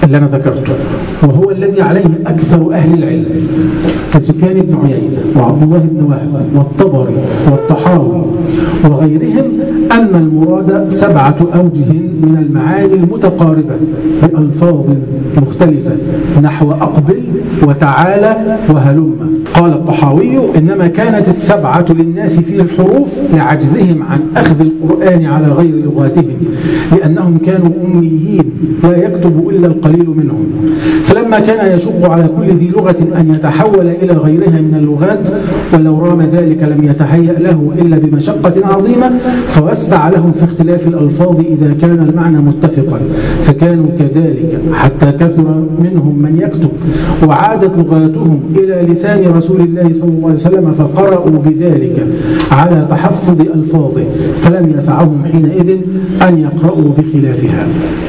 اللي أنا ذكرته وهو الذي عليه أكثر أهل العلم كسفيان بن عيينة وعبد الله بن وهب والطبري والطحاوي وغيرهم أن المراد سبعة أوجه من المعاني المتقاربة بألفاظ مختلفة نحو أقبل وتعالى وهلم قال الطحاوي إنما كانت السبعة للناس في الحروف لعجزهم عن أخذ القرآن على غير لغاتهم لأنهم كانوا أميين لا يكتب إلا القليل منهم فلما كان يشق على كل ذي لغة أن يتحول إلى غيرها من اللغات ولو رام ذلك لم يتهيأ له إلا بمشقة عظيمة فوسع لهم في اختلاف الألفاظ إذا كان المعنى متفقا فكانوا كذلك حتى كثر منهم من يكتب وعادت لغاتهم إلى لسان رسول الله صلى الله عليه وسلم فقرأوا بذلك على تحفظ ألفاظه فلم يسعهم حينئذ أن يقرأوا بخلافها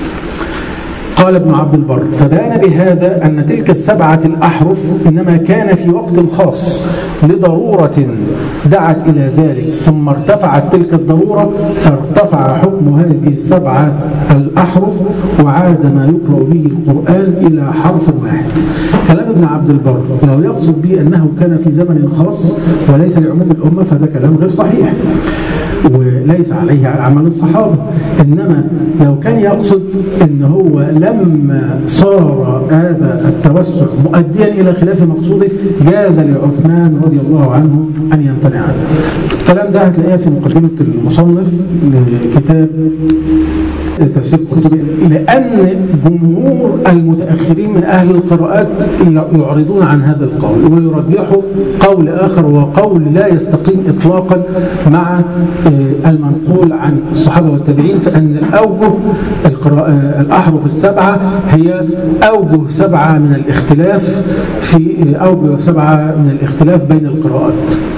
قال ابن عبد البر فبان بهذا أن تلك السبعة الأحرف إنما كان في وقت خاص لضرورة دعت إلى ذلك ثم ارتفعت تلك الضرورة فارتفع حكم هذه السبعة الأحرف وعاد ما يقرأ به القرآن إلى حرف واحد كلام ابن عبد البر لو يقصد به أنه كان في زمن خاص وليس لعموم الأمة فده كلام غير صحيح وليس عليه عمل الصحابة إنما لو كان يقصد أن هو لما صار هذا التوسع مؤديا إلى خلاف مقصوده جاز لعثمان رضي الله عنه أن يمتنع عنه الكلام ده هتلاقيه في مقدمة المصنف لكتاب تفسير القرطبي لأن جمهور المتأخرين من أهل القراءات يعرضون عن هذا القول ويرجحوا قول آخر وقول لا يستقيم إطلاقا مع المنقول عن الصحابة والتابعين فأن الأوجه الأحرف السبعة هي أوجه سبعة من الاختلاف في أوجه سبعة من الاختلاف بين القراءات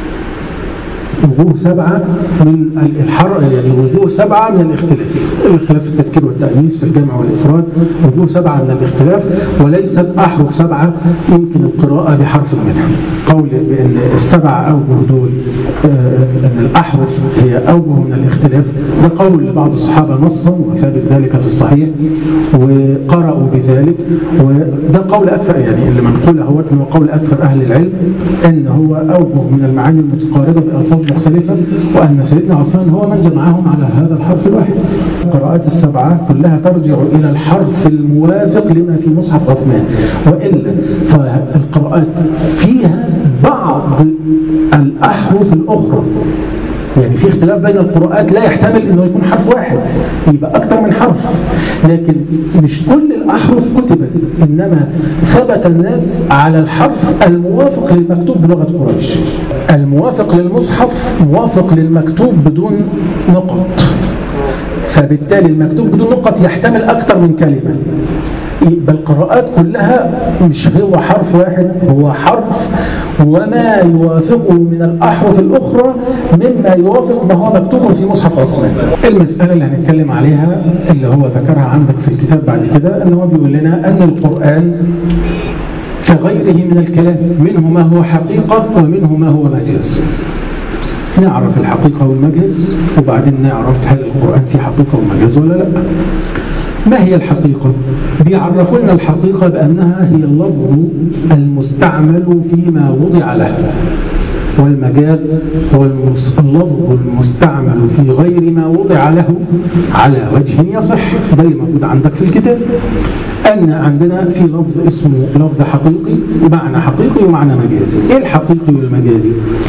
وجوه سبعة من الحر يعني وجوه سبعة من الاختلاف الاختلاف في التذكير والتأنيث في الجمع والإفراد وجوه سبعة من الاختلاف وليست أحرف سبعة يمكن القراءة بحرف منها قول بأن السبع أوجه دول أن الأحرف هي أوجه من الاختلاف ده قول لبعض الصحابة نصا وثابت ذلك في الصحيح وقرأوا بذلك وده قول أكثر يعني اللي منقول هو هو قول أكثر أهل العلم أن هو أوجه من المعاني المتقاربة بألفاظ مختلفة وأن سيدنا عثمان هو من جمعهم على هذا الحرف الواحد القراءات السبعة كلها ترجع إلى الحرف الموافق لما في مصحف عثمان وإلا فالقراءات فيها بعض الأحرف الأخرى يعني في اختلاف بين القراءات لا يحتمل انه يكون حرف واحد يبقى اكثر من حرف لكن مش كل الاحرف كتبت انما ثبت الناس على الحرف الموافق للمكتوب بلغه قريش الموافق للمصحف موافق للمكتوب بدون نقط فبالتالي المكتوب بدون نقط يحتمل اكثر من كلمه بل القراءات كلها مش هو حرف واحد هو حرف وما يوافقه من الأحرف الأخرى مما يوافق ما هو مكتوب في مصحف عثمان المسألة اللي هنتكلم عليها اللي هو ذكرها عندك في الكتاب بعد كده أنه هو بيقول لنا أن القرآن كغيره من الكلام منه ما هو حقيقة ومنه ما هو مجاز نعرف الحقيقة والمجاز وبعدين نعرف هل القرآن فيه حقيقة ومجاز ولا لا ما هي الحقيقة؟ بيعرفوا لنا الحقيقة بأنها هي اللفظ المستعمل فيما وضع له والمجاز هو اللفظ المستعمل في غير ما وضع له على وجه يصح ده اللي موجود عندك في الكتاب أن عندنا في لفظ اسمه لفظ حقيقي ومعنى حقيقي ومعنى مجازي إيه الحقيقي والمجازي؟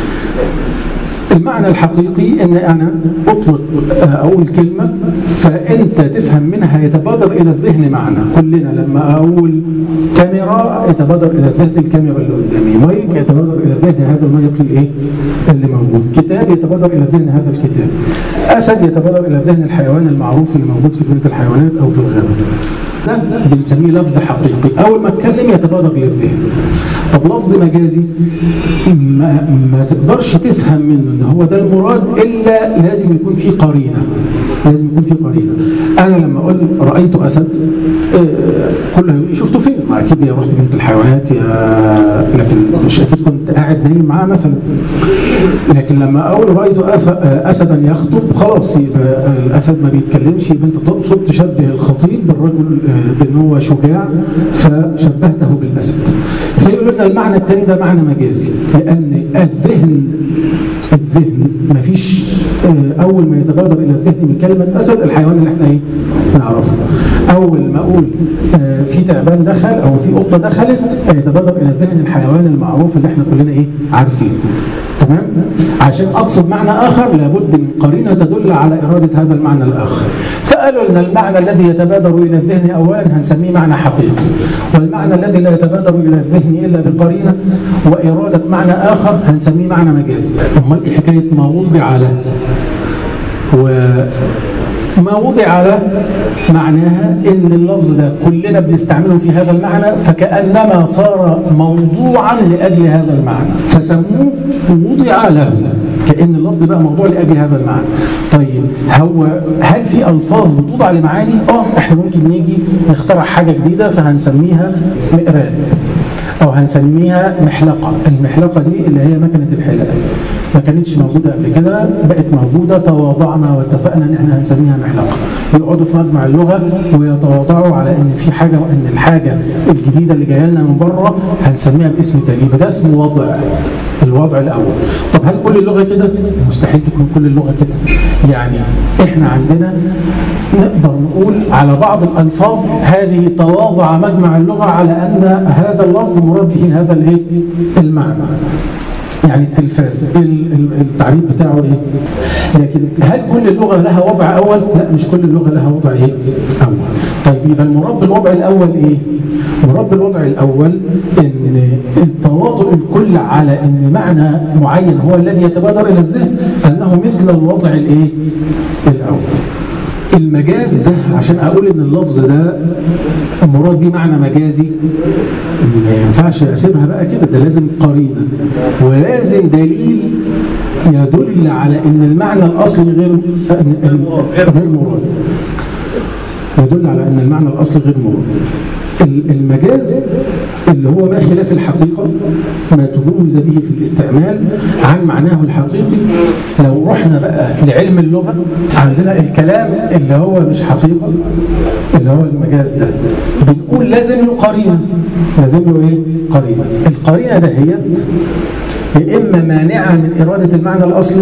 المعنى الحقيقي ان انا اطلق اقول كلمه فانت تفهم منها يتبادر الى الذهن معنى كلنا لما اقول كاميرا يتبادر الى الذهن الكاميرا اللي قدامي مايك يتبادر الى الذهن هذا المايك الايه اللي موجود كتاب يتبادر الى الذهن هذا الكتاب اسد يتبادر الى الذهن الحيوان المعروف اللي موجود في جنينه الحيوانات او في الغابه ده بنسميه لفظ حقيقي اول ما اتكلم يتبادر للذهن طب لفظ مجازي ما, ما تقدرش تفهم منه ان هو ده المراد الا لازم يكون فيه قرينه لازم يكون في قرينه انا لما اقول رايت اسد آه، كله هيقول لي شفته فين ما اكيد يا رحت جنينه الحيوانات يا لكن مش اكيد كنت قاعد نايم معاه مثلا لكن لما اقول رايت أف- آه، اسدا يخطب خلاص يبقى الاسد ما بيتكلمش يبقى انت تقصد تشبه الخطيب بالرجل آه، بان هو شجاع فشبهته بالاسد فيقول لنا المعنى الثاني ده معنى مجازي لان الذهن الذهن ما فيش اول ما يتبادر الى الذهن من كلمه اسد الحيوان اللي احنا ايه نعرفه اول ما اقول آه، في تعبان دخل او في قطه دخلت يتبادر الى الذهن الحيوان المعروف اللي احنا كلنا ايه عارفينه تمام عشان اقصد معنى اخر لابد من قرينه تدل على اراده هذا المعنى الاخر فقالوا ان المعنى الذي يتبادر الى الذهن اولا هنسميه معنى حقيقي والمعنى الذي لا يتبادر الى الذهن الا بقرينه واراده معنى اخر هنسميه معنى مجازي امال ايه حكايه ما وضع له وما وضع له معناها ان اللفظ ده كلنا بنستعمله في هذا المعنى فكانما صار موضوعا لاجل هذا المعنى فسموه وضع له كان اللفظ بقى موضوع لاجل هذا المعنى طيب هو هل في الفاظ بتوضع لمعاني اه احنا ممكن نيجي نخترع حاجه جديده فهنسميها مقراب او هنسميها محلقه المحلقه دي اللي هي مكنه الحلاقه ما كانتش موجوده قبل كده بقت موجوده تواضعنا واتفقنا ان احنا هنسميها محلقه يقعدوا في مجمع اللغه ويتواضعوا على ان في حاجه وان الحاجه الجديده اللي جايه لنا من بره هنسميها باسم تاني يبقى ده اسمه وضع الوضع الاول طب هل كل اللغه كده مستحيل تكون كل اللغه كده يعني احنا عندنا نقدر نقول على بعض الالفاظ هذه تواضع مجمع اللغه على ان هذا اللفظ مراد به هذا الايه المعنى يعني التلفاز ال- ال- التعريف بتاعه ايه لكن هل كل اللغه لها وضع اول لا مش كل اللغه لها وضع ايه اول طيب يبقى المراد بالوضع الاول ايه مراد بالوضع الاول ان التواضع الكل على ان معنى معين هو الذي يتبادر الى الذهن انه مثل الوضع الايه الاول المجاز ده عشان اقول ان اللفظ ده مراد بيه معنى مجازي ما ينفعش اسيبها بقى كده ده لازم قرينه ولازم دليل يدل على ان المعنى الاصلي غير غير مراد يدل على ان المعنى الاصلي غير مراد المجاز اللي هو ما خلاف الحقيقة ما تجوز به في الاستعمال عن معناه الحقيقي لو رحنا بقى لعلم اللغة عندنا الكلام اللي هو مش حقيقة اللي هو المجاز ده بنقول لازم له قرينة لازم له ايه قرينة القرينة دهيت يا إما مانعة من إرادة المعنى الأصلي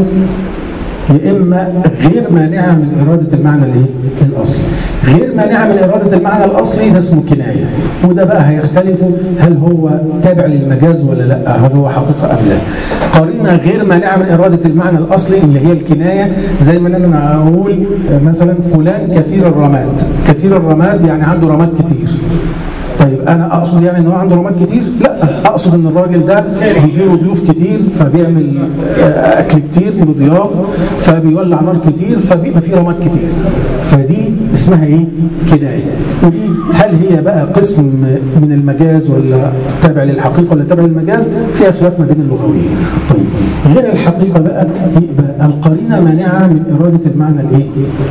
يا إما غير مانعة من إرادة المعنى الإيه؟ الأصلي غير مانعة من إرادة المعنى الأصلي ده اسمه كناية وده بقى هيختلف هل هو تابع للمجاز ولا لا هل هو حقيقة أم لا قرينة غير مانعة من إرادة المعنى الأصلي اللي هي الكناية زي ما أنا أقول مثلا فلان كثير الرماد كثير الرماد يعني عنده رماد كتير طيب انا اقصد يعني ان هو عنده رماد كتير لا اقصد ان الراجل ده بيجي له ضيوف كتير فبيعمل اكل كتير لضياف فبيولع نار كتير فبيبقى فيه رماد كتير فدي اسمها ايه كنايه ودي هل هي بقى قسم من المجاز ولا تابع للحقيقه ولا تابع للمجاز فيها خلاف ما بين اللغويين طيب غير الحقيقه بقى يبقى القرينه مانعه من اراده المعنى الايه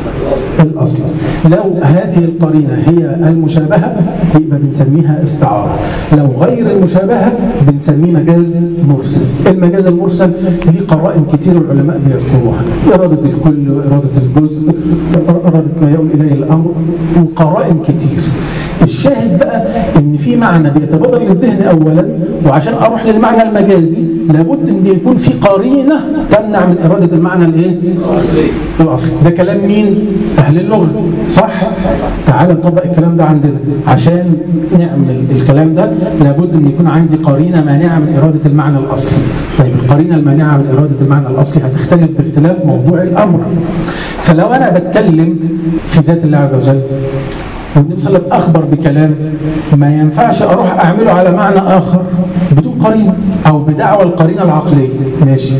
الاصلي لو هذه القرينه هي المشابهه يبقى بنسميها استعارة لو غير المشابهة بنسميه مجاز مرسل المجاز المرسل ليه قرائن كتير العلماء بيذكروها إرادة الكل وإرادة الجزء إرادة ما يؤول إليه الأمر وقرائن كتير الشاهد بقى ان في معنى بيتبادر للذهن اولا وعشان اروح للمعنى المجازي لابد ان يكون في قرينه تمنع من اراده المعنى الايه الاصلي ده كلام مين اهل اللغه صح تعال نطبق الكلام ده عندنا عشان نعمل الكلام ده لابد ان يكون عندي قرينه مانعه من اراده المعنى الاصلي طيب القرينه المانعه من اراده المعنى الاصلي هتختلف باختلاف موضوع الامر فلو انا بتكلم في ذات الله عز وجل والنبي صلى الله عليه وسلم أخبر بكلام ما ينفعش أروح أعمله على معنى آخر بدون قرينة أو بدعوى القرينة العقلية ماشي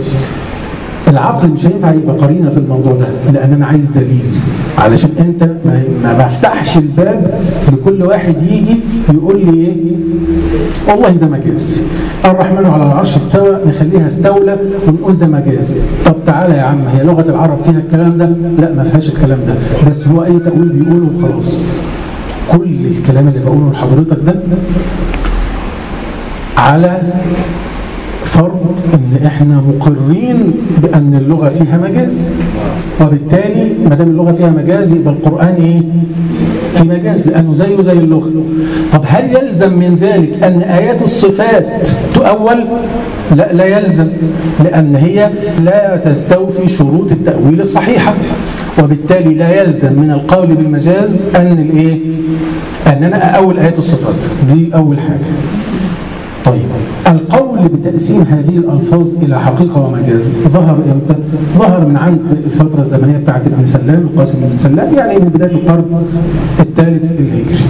العقل مش هينفع يبقى قرينه في الموضوع ده لان انا عايز دليل علشان انت ما, ما بفتحش الباب لكل واحد يجي يقول لي ايه والله ده مجاز الرحمن على العرش استوى نخليها استولى ونقول ده مجاز طب تعالى يا عم هي لغة العرب فيها الكلام ده لا ما فيهاش الكلام ده بس هو أي تأويل بيقوله وخلاص كل الكلام اللي بقوله لحضرتك ده على فرض ان احنا مقرين بان اللغه فيها مجاز وبالتالي ما دام اللغه فيها مجاز يبقى القران ايه في مجاز لانه زيه زي اللغه طب هل يلزم من ذلك ان ايات الصفات تؤول لا لا يلزم لان هي لا تستوفي شروط التاويل الصحيحه وبالتالي لا يلزم من القول بالمجاز ان الايه ان انا اول ايات الصفات دي اول حاجه طيب القول بتقسيم هذه الألفاظ إلى حقيقة ومجاز ظهر إمتى؟ ظهر من عند الفترة الزمنية بتاعت ابن سلام القاسم بن سلام يعني من بداية القرن الثالث الهجري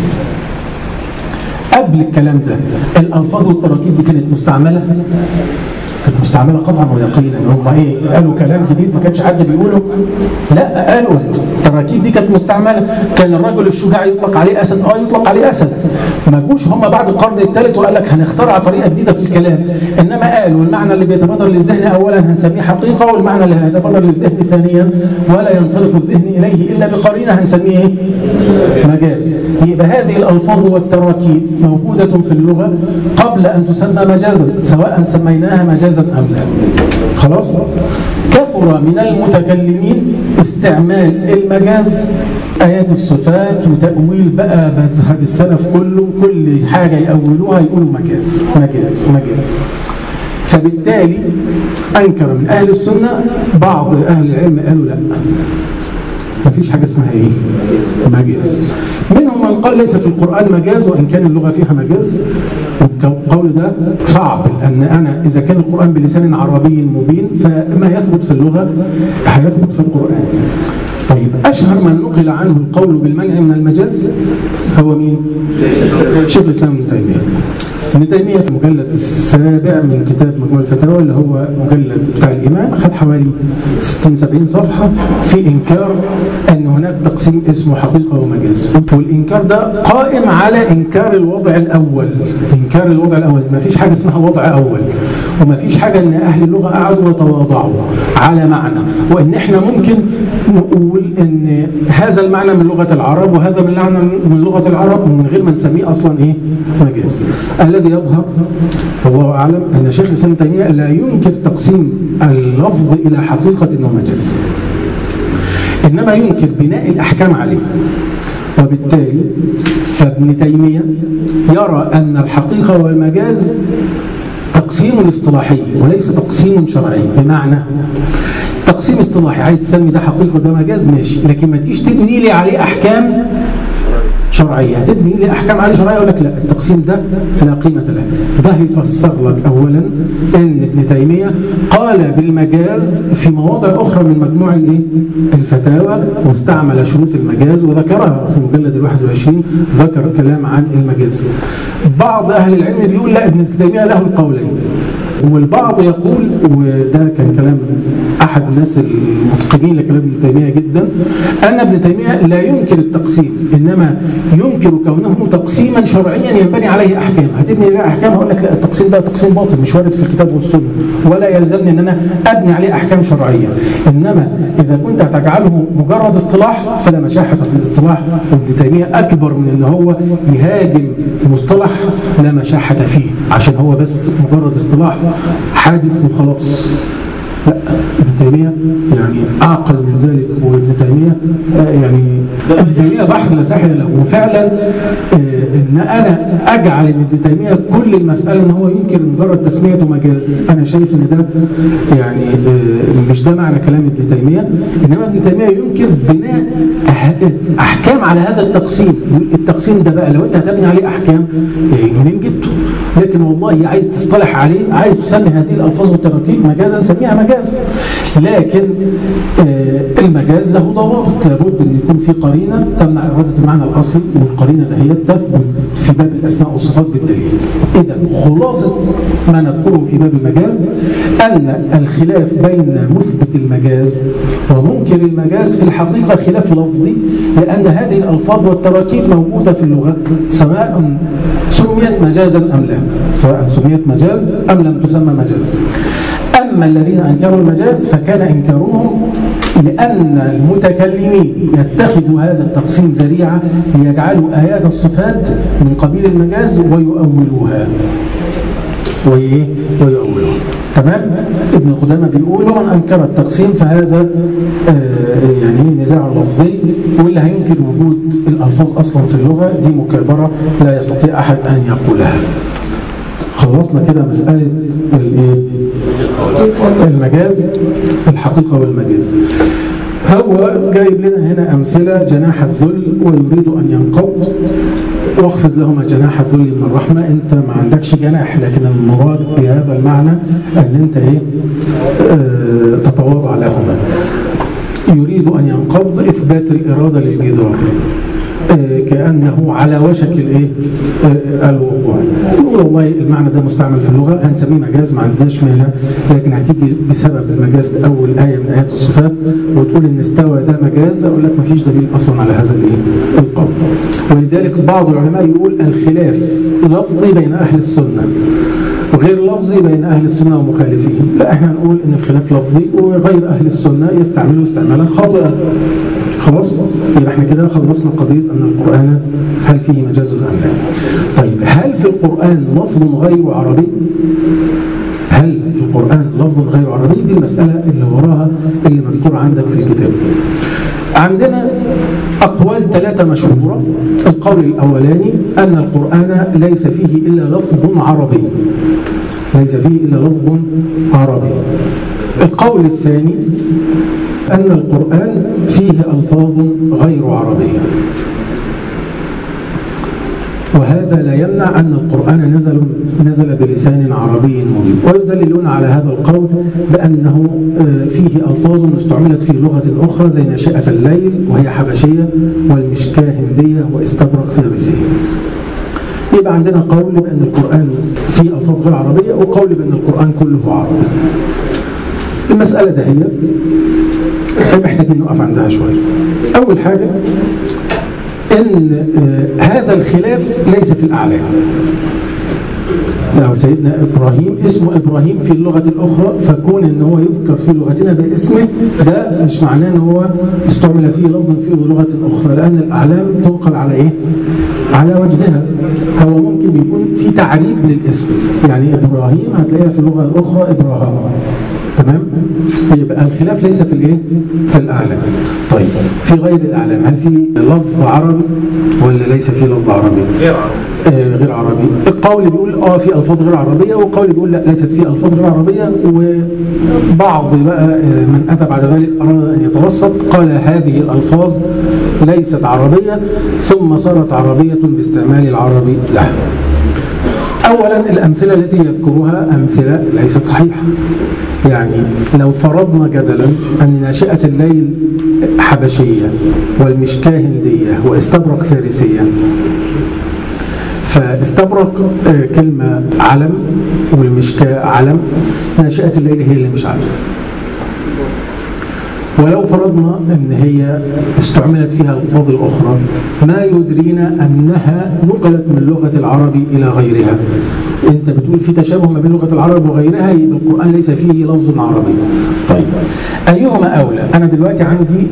قبل الكلام ده الألفاظ والتراكيب دي كانت مستعملة كانت مستعمله قطعا ويقينا هم ايه قالوا كلام جديد ما كانش حد بيقوله لا قالوا التراكيب دي كانت مستعمله كان الرجل الشجاع يطلق عليه اسد اه يطلق عليه اسد ما جوش هم بعد القرن الثالث وقال لك هنخترع طريقه جديده في الكلام انما قالوا المعنى اللي بيتبادر للذهن اولا هنسميه حقيقه والمعنى اللي هيتبادر للذهن ثانيا ولا ينصرف الذهن اليه الا بقرينه هنسميه ايه؟ مجاز يبقى هذه الالفاظ والتراكيب موجوده في اللغه قبل ان تسمى مجازا سواء سميناها مجازا ام لا خلاص كثر من المتكلمين استعمال المجاز آيات الصفات وتأويل بقى مذهب السلف كله كل حاجة يأولوها يقولوا مجاز مجاز مجاز فبالتالي أنكر من أهل السنة بعض أهل العلم قالوا لا ما فيش حاجة اسمها ايه مجاز منهم من قال ليس في القرآن مجاز وإن كان اللغة فيها مجاز والقول ده صعب لأن أنا إذا كان القرآن بلسان عربي مبين فما يثبت في اللغة هيثبت في القرآن طيب أشهر من نقل عنه القول بالمنع من المجاز هو مين؟ شيخ الإسلام ابن تيمية ابن تيمية في المجلد السابع من كتاب مجموع الفتاوى اللي هو مجلد بتاع الإيمان خد حوالي 60 70 صفحة في إنكار أن هناك تقسيم اسمه حقيقة ومجاز والإنكار ده قائم على إنكار الوضع الأول إنكار الوضع الأول ما فيش حاجة اسمها وضع أول وما فيش حاجة أن أهل اللغة قعدوا وتواضعوا على معنى وإن إحنا ممكن نقول أن هذا المعنى من لغة العرب وهذا من معنى من لغة العرب من غير ما نسميه أصلا إيه مجاز الذي يظهر والله أعلم أن شيخ الإسلام ابن تيمية لا ينكر تقسيم اللفظ إلى حقيقة ومجاز إنما ينكر بناء الأحكام عليه وبالتالي فابن تيمية يرى أن الحقيقة والمجاز تقسيم اصطلاحي وليس تقسيم شرعي بمعنى تقسيم اصطلاحي عايز تسمي ده حقيقة وده مجاز ماشي لكن ما تجيش تبني لي عليه أحكام شرعية هتبني لي أحكام عليه شرعية أقول لك لا التقسيم ده لا قيمة له ده يفسر لك أولا أن ابن تيمية قال بالمجاز في مواضع أخرى من مجموع الإيه؟ الفتاوى واستعمل شروط المجاز وذكرها في مجلد ال 21 ذكر كلام عن المجاز بعض أهل العلم بيقول لا ابن تيمية له القولين والبعض يقول وده كان كلام أحد الناس المتقنين لكلام ابن تيمية جدا أن ابن تيمية لا ينكر التقسيم إنما ينكر كونه تقسيما شرعيا ينبني عليه أحكام هتبني عليه أحكام هقول لك لا التقسيم ده تقسيم باطل مش وارد في الكتاب والسنة ولا يلزمني أن أنا أبني عليه أحكام شرعية إنما إذا كنت هتجعله مجرد اصطلاح فلا مشاحة في الاصطلاح وابن تيمية أكبر من أن هو يهاجم مصطلح لا مشاحة فيه عشان هو بس مجرد اصطلاح حادث وخلاص لا ابن تيمية يعني أعقل من ذلك وابن تيمية يعني ابن تيمية بحر لا ساحل له وفعلا إن أنا أجعل من ابن تيمية كل المسألة إن هو ينكر مجرد تسميته مجاز أنا شايف إن ده يعني مش ده معنى كلام ابن تيمية إنما ابن تيمية ينكر بناء أحكام على هذا التقسيم التقسيم ده بقى لو أنت هتبني عليه أحكام منين جبته لكن والله عايز تصطلح عليه عايز تسمي هذه الألفاظ والتراكيب مجازا سميها مجاز لكن المجاز له ضوابط لابد ان يكون في قرينه تمنع اراده المعنى الاصلي والقرينه ده هي تثبت في باب الاسماء والصفات بالدليل اذا خلاصه ما نذكره في باب المجاز ان الخلاف بين مثبت المجاز وممكن المجاز في الحقيقة خلاف لفظي لأن هذه الألفاظ والتراكيب موجودة في اللغة سواء سميت مجازا أم لا سواء سميت مجاز أم لم تسمى مجاز أما الذين أنكروا المجاز فكان إنكارهم لأن المتكلمين يتخذوا هذا التقسيم ذريعة ليجعلوا آيات الصفات من قبيل المجاز ويؤولوها وإيه؟ ويؤولوها تمام؟ ابن قدامة بيقول ومن أنكر التقسيم فهذا آه يعني نزاع لفظي واللي هينكر وجود الألفاظ أصلا في اللغة دي مكابرة لا يستطيع أحد أن يقولها خلصنا كده مسألة المجاز الحقيقة والمجاز هو جايب لنا هنا أمثلة جناح الذل ويريد أن ينقض واخفض لهما جناح الذل من الرحمة أنت ما عندكش جناح لكن المراد بهذا المعنى أن أنت إيه آه تتواضع لهما يريد أن ينقض إثبات الإرادة للجدار كأنه على وشك الايه الوقوع نقول والله المعنى ده مستعمل في اللغة هنسميه مجاز ما عندناش مانع لكن هتيجي بسبب المجاز أول آية من آيات الصفات وتقول إن استوى ده مجاز أقول لك ما فيش دليل أصلا على هذا الايه القول ولذلك بعض العلماء يقول الخلاف لفظي بين أهل السنة وغير لفظي بين أهل السنة ومخالفيهم لا احنا نقول إن الخلاف لفظي وغير أهل السنة يستعملوا استعمالا خاطئا خلاص يبقى احنا كده خلصنا قضية أن القرآن هل فيه مجاز أم لا طيب هل في القرآن لفظ غير عربي هل في القرآن لفظ غير عربي دي المسألة اللي وراها اللي مذكورة عندك في الكتاب عندنا أقوال ثلاثة مشهورة القول الأولاني أن القرآن ليس فيه إلا لفظ عربي ليس فيه إلا لفظ عربي القول الثاني أن القرآن فيه ألفاظ غير عربية وهذا لا يمنع أن القرآن نزل نزل بلسان عربي مبين ويدللون على هذا القول بأنه فيه ألفاظ استعملت في لغة أخرى زي ناشئة الليل وهي حبشية والمشكاة هندية واستدرك فارسية يبقى عندنا قول بأن القرآن فيه ألفاظ غير عربية وقول بأن القرآن كله عربي المسألة ده هي محتاجين نقف عندها شوية أول حاجة أن هذا الخلاف ليس في الأعلام لا سيدنا إبراهيم اسمه إبراهيم في اللغة الأخرى فكون أن هو يذكر في لغتنا باسمه ده مش معناه أن هو استعمل فيه لفظ في لغة أخرى لأن الأعلام تنقل على إيه؟ على وجهها هو ممكن يكون في تعريب للاسم يعني إبراهيم هتلاقيها في اللغة الأخرى إبراهام تمام يبقى الخلاف ليس في الايه في الاعلام طيب في غير الاعلام هل في لفظ عربي ولا ليس في لفظ عربي غير عربي آه غير عربي القول بيقول اه في الفاظ غير عربيه والقول بيقول لا ليست في الفاظ غير عربيه وبعض بقى آه من اتى بعد ذلك اراد ان يتوسط قال هذه الالفاظ ليست عربيه ثم صارت عربيه باستعمال العربي لها أولا الأمثلة التي يذكرها أمثلة ليست صحيحة يعني لو فرضنا جدلا أن ناشئة الليل حبشية والمشكاة هندية واستبرق فارسية فاستبرق كلمة علم والمشكاة علم ناشئة الليل هي اللي مش علم ولو فرضنا أن هي استعملت فيها الألفاظ الأخرى ما يدرينا أنها نقلت من لغة العرب إلى غيرها أنت بتقول في تشابه ما بين لغة العرب وغيرها يبقى القرآن ليس فيه لفظ عربي طيب أيهما أولى أنا دلوقتي عندي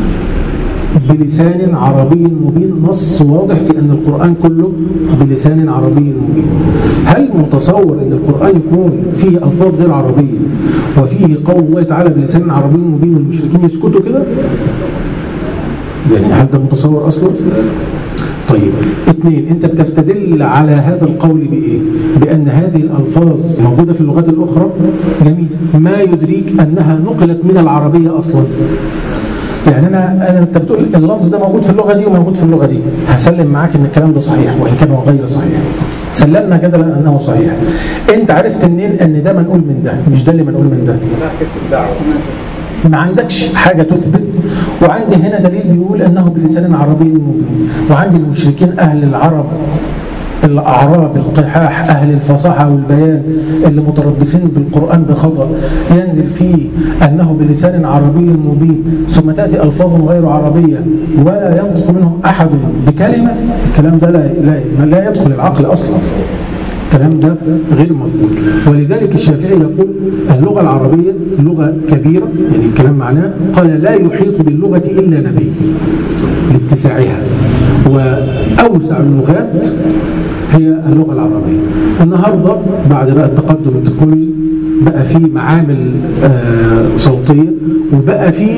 بلسان عربي مبين نص واضح في أن القرآن كله بلسان عربي مبين هل متصور أن القرآن يكون فيه ألفاظ غير عربية وفيه قول الله تعالى بلسان عربي مبين والمشركين يسكتوا كده يعني هل ده متصور أصلا طيب اثنين انت بتستدل على هذا القول بايه بان هذه الالفاظ موجوده في اللغات الاخرى جميل ما يدريك انها نقلت من العربيه اصلا يعني انا انا انت بتقول اللفظ ده موجود في اللغه دي وموجود في اللغه دي هسلم معاك ان الكلام ده صحيح وان كان هو غير صحيح سلمنا جدلا انه صحيح انت عرفت منين ان ده منقول من ده مش ده اللي منقول من ده نعكس الدعوه ما عندكش حاجة تثبت وعندي هنا دليل بيقول أنه بلسان عربي مبين وعندي المشركين أهل العرب الأعراب القحاح أهل الفصاحة والبيان اللي متربصين بالقرآن بخطأ ينزل فيه أنه بلسان عربي مبين ثم تأتي ألفاظ غير عربية ولا ينطق منهم أحد بكلمة الكلام ده لا, لا, لا يدخل العقل أصلا الكلام ده غير مقبول ولذلك الشافعي يقول اللغة العربية لغة كبيرة يعني الكلام معناه قال لا يحيط باللغة إلا نبي لاتساعها وأوسع اللغات هي اللغة العربية النهاردة بعد بقى التقدم التكنولوجي بقى في معامل صوتية وبقى في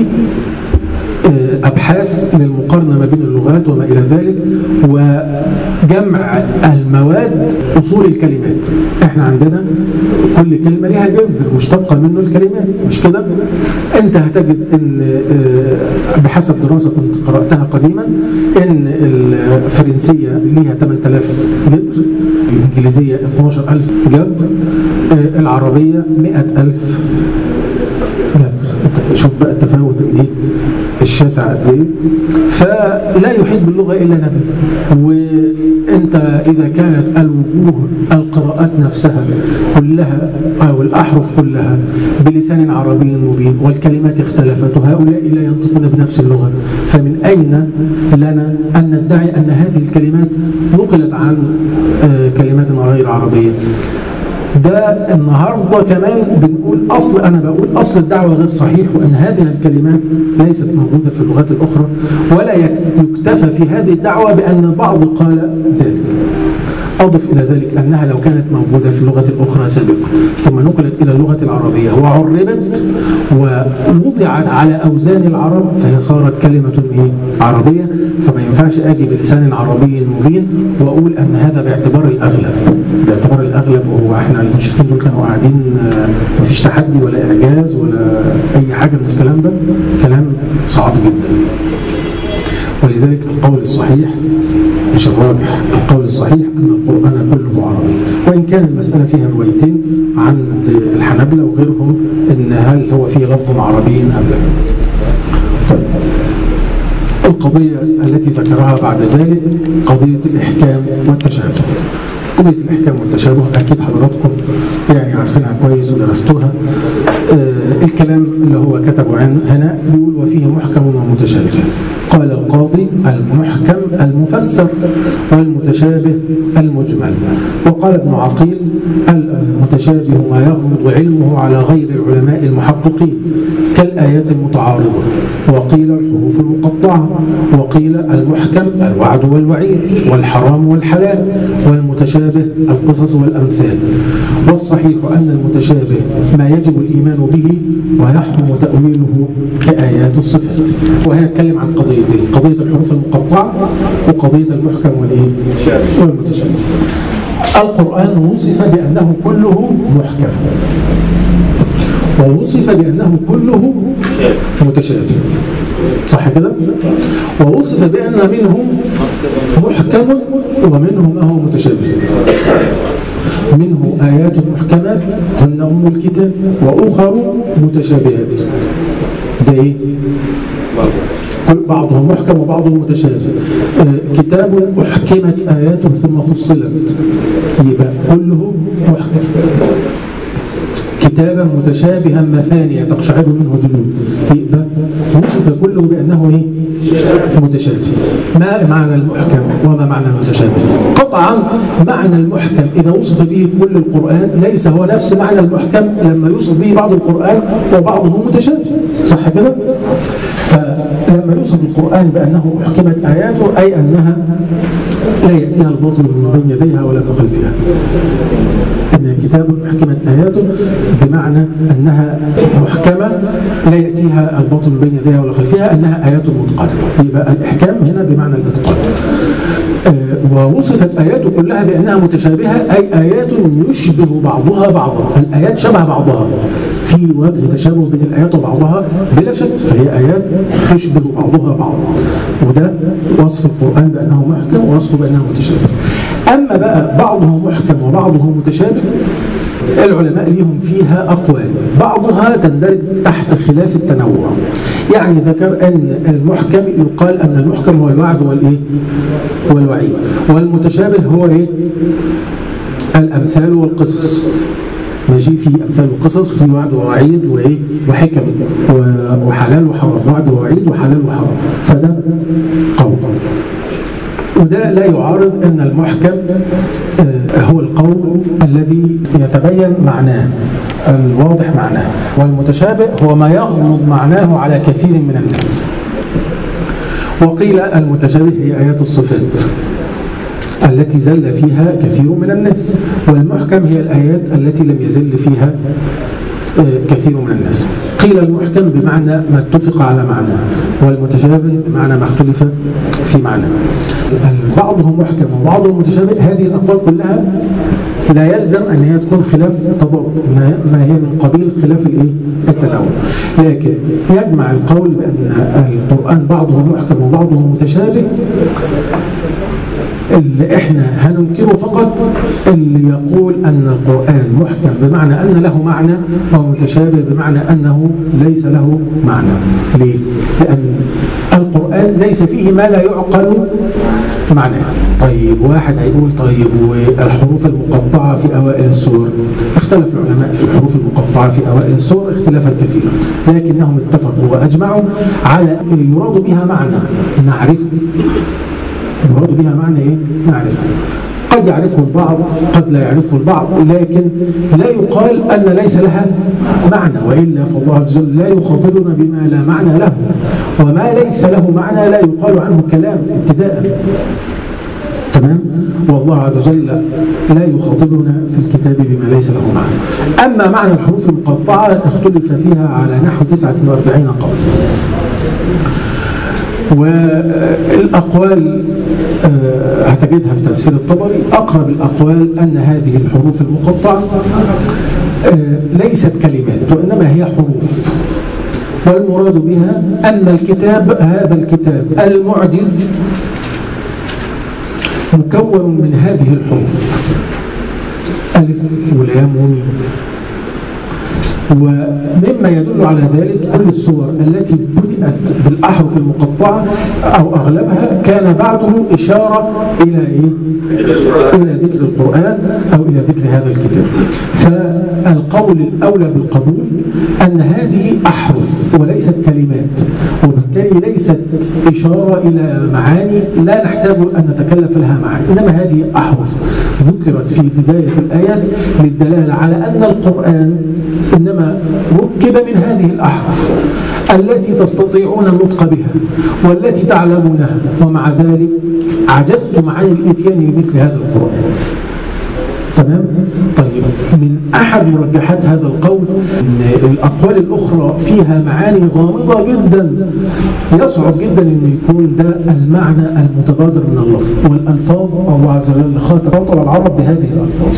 أبحاث للمقارنة ما بين اللغات وما إلى ذلك وجمع المواد أصول الكلمات إحنا عندنا كل كلمة لها جذر مشتقة منه الكلمات مش كده أنت هتجد أن بحسب دراسة كنت قرأتها قديما أن الفرنسية ليها 8000 جذر الإنجليزية 12000 جذر العربية 100000 جذر شوف بقى التفاوت الايه الشاسع قد ايه فلا يحيط باللغه الا نبي وانت اذا كانت الوجوه القراءات نفسها كلها او الاحرف كلها بلسان عربي مبين والكلمات اختلفت وهؤلاء لا ينطقون بنفس اللغه فمن اين لنا ان ندعي ان هذه الكلمات نقلت عن كلمات غير عربيه ده النهاردة كمان بنقول أصل أنا بقول أصل الدعوة غير صحيح وأن هذه الكلمات ليست موجودة في اللغات الأخرى ولا يكتفى في هذه الدعوة بأن البعض قال ذلك أضف إلى ذلك أنها لو كانت موجودة في اللغة الأخرى سابقا ثم نقلت إلى اللغة العربية وعربت ووضعت على أوزان العرب فهي صارت كلمة إيه؟ عربية فما ينفعش أجي بلسان عربي مبين وأقول أن هذا باعتبار الأغلب باعتبار الأغلب وهو إحنا المشركين دول كانوا قاعدين مفيش تحدي ولا إعجاز ولا أي حاجة من الكلام ده كلام صعب جدا ولذلك القول الصحيح مش الراجح القول الصحيح أن القرآن كله عربي وإن كان المسألة فيها روايتين عند الحنابلة وغيرهم إن هل هو فيه لفظ عربي أم لا طيب القضية التي ذكرها بعد ذلك قضية الإحكام والتشابه قضية الإحكام والتشابه أكيد حضراتكم يعني عارفينها كويس ودرستوها آه الكلام اللي هو كتبه هنا بيقول وفيه محكم ومتشابه قال القاضي المحكم المفسر والمتشابه المجمل وقال ابن عقيل المتشابه ما يغمض علمه على غير العلماء المحققين كالآيات المتعارضة وقيل الحروف المقطعة وقيل المحكم الوعد والوعيد والحرام والحلال والمتشابه القصص والأمثال والصحيح أن المتشابه ما يجب الإيمان به ويحرم تأويله كآيات الصفات وهنا نتكلم عن قضيتين قضية الحروف المقطعة وقضية المحكم والإيه؟ والمتشابه القرآن وصف بأنه كله محكم ووصف بأنه كله متشابه صح كده؟ ووصف بأن منه محكم ومنه ما هو متشابه منه آيات محكمات هن أم الكتاب وأخر متشابهات ده إيه؟ بعضهم محكم وبعضهم متشابه آه كتاب أحكمت آياته ثم فصلت يبقى كله محكم كتابا متشابها مثانية تقشعر منه جلود يبقى وصف كله بأنه إيه؟ متشابه ما معنى المحكم وما معنى المتشابه قطعا معنى المحكم إذا وصف به كل القرآن ليس هو نفس معنى المحكم لما يوصف به بعض القرآن وبعضه متشابه صح كده؟ فلما يوصف القرآن بأنه أحكمت آياته أي أنها لا يأتيها الباطل من بين يديها ولا من خلفها أن كتاب أحكمت آياته بمعنى أنها محكمة لا يأتيها الباطل من بين يديها ولا خلفها أنها آيات متقنة يبقى الإحكام هنا بمعنى الإتقان ووصفت آياته كلها بأنها متشابهة أي آيات يشبه بعضها بعضا الآيات شبه بعضها في وجه تشابه بين الآيات وبعضها بلا شك فهي آيات تشبه بعضها بعضا وده وصف القرآن بأنه محكم ووصفه بأنه متشابه أما بقى بعضه محكم وبعضه متشابه العلماء ليهم فيها أقوال بعضها تندرج تحت خلاف التنوع يعني ذكر أن المحكم يقال أن المحكم هو الوعد والإيه والوعيد والمتشابه هو إيه الأمثال والقصص ماشي في أمثال وقصص وفي وعد ووعيد وإيه وحكم وحلال وحرام وعد ووعيد وحلال وحرام فده قول وده لا يعارض أن المحكم هو القول الذي يتبين معناه الواضح معناه والمتشابه هو ما يغمض معناه على كثير من الناس وقيل المتشابه هي آيات الصفات التي زل فيها كثير من الناس والمحكم هي الآيات التي لم يزل فيها كثير من الناس قيل المحكم بمعنى ما اتفق على معنى والمتشابه بمعنى ما اختلف في معنى بعضه محكم وبعضه متشابه هذه الأقوال كلها لا يلزم أن هي تكون خلاف تضاد ما هي من قبيل خلاف الايه التنوع لكن يجمع القول بأن القرآن بعضه محكم وبعضه متشابه اللي احنا هننكره فقط اللي يقول أن القرآن محكم بمعنى أن له معنى ومتشابه بمعنى أنه ليس له معنى ليه؟ لأن القرآن ليس فيه ما لا يعقل معناه طيب واحد هيقول طيب والحروف المقطعة في أوائل السور اختلف العلماء في الحروف المقطعة في أوائل السور اختلافا كثيرا لكنهم اتفقوا وأجمعوا على يراد بها معنى نعرفه يراد بها معنى ايه؟ نعرفه قد يعرفه البعض قد لا يعرفه البعض لكن لا يقال أن ليس لها معنى وإلا فالله عز وجل لا يخاطبنا بما لا معنى له وما ليس له معنى لا يقال عنه كلام ابتداء تمام والله عز وجل لا يخاطبنا في الكتاب بما ليس له معنى أما معنى الحروف المقطعة اختلف فيها على نحو 49 قول والأقوال هتجدها في تفسير الطبري أقرب الأقوال أن هذه الحروف المقطعة ليست كلمات وإنما هي حروف والمراد بها أن الكتاب هذا الكتاب المعجز مكون من هذه الحروف ألف ولام وميم ومما يدل على ذلك كل الصور التي بدأت بالأحرف المقطعة أو أغلبها كان بعده إشارة إلى إيه؟ إلى ذكر القرآن أو إلى ذكر هذا الكتاب فالقول الأولى بالقبول أن هذه أحرف وليست كلمات وبالتالي ليست إشارة إلى معاني لا نحتاج أن نتكلف لها معاني إنما هذه أحرف ذكرت في بداية الآيات للدلالة على أن القرآن إنما ركب من هذه الأحرف التي تستطيعون النطق بها والتي تعلمونها ومع ذلك عجزتم عن الإتيان بمثل هذا القرآن تمام طيب من أحد مرجحات هذا القول أن الأقوال الأخرى فيها معاني غامضة جدا يصعب جدا أن يكون ده المعنى المتبادر من اللفظ والألفاظ الله عز وجل خاطب العرب بهذه الألفاظ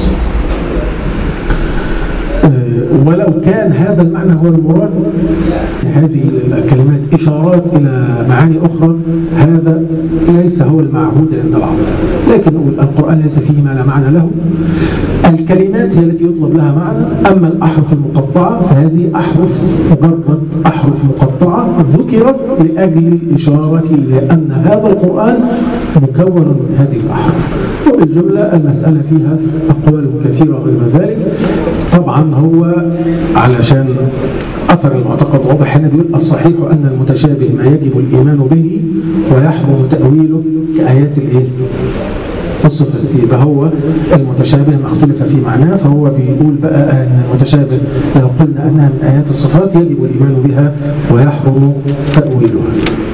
ولو كان هذا المعنى هو المراد هذه الكلمات إشارات إلى معاني أخرى هذا ليس هو المعهود عند العرب لكن نقول القرآن ليس فيه ما لا معنى له الكلمات هي التي يطلب لها معنى أما الأحرف المقطعة فهذه أحرف مجرد أحرف مقطعة ذكرت لأجل الإشارة إلى أن هذا القرآن مكون من هذه الأحرف وبالجملة المسألة فيها أقوال كثيرة غير ذلك طبعا هو علشان أثر المعتقد واضح هنا بيقول الصحيح أن المتشابه ما يجب الإيمان به ويحرم تأويله كآيات الإيه؟ الصفات يبقى هو المتشابه ما اختلف في معناه فهو بيقول بقى أن المتشابه لو قلنا أنها من آيات الصفات يجب الإيمان بها ويحرم تأويلها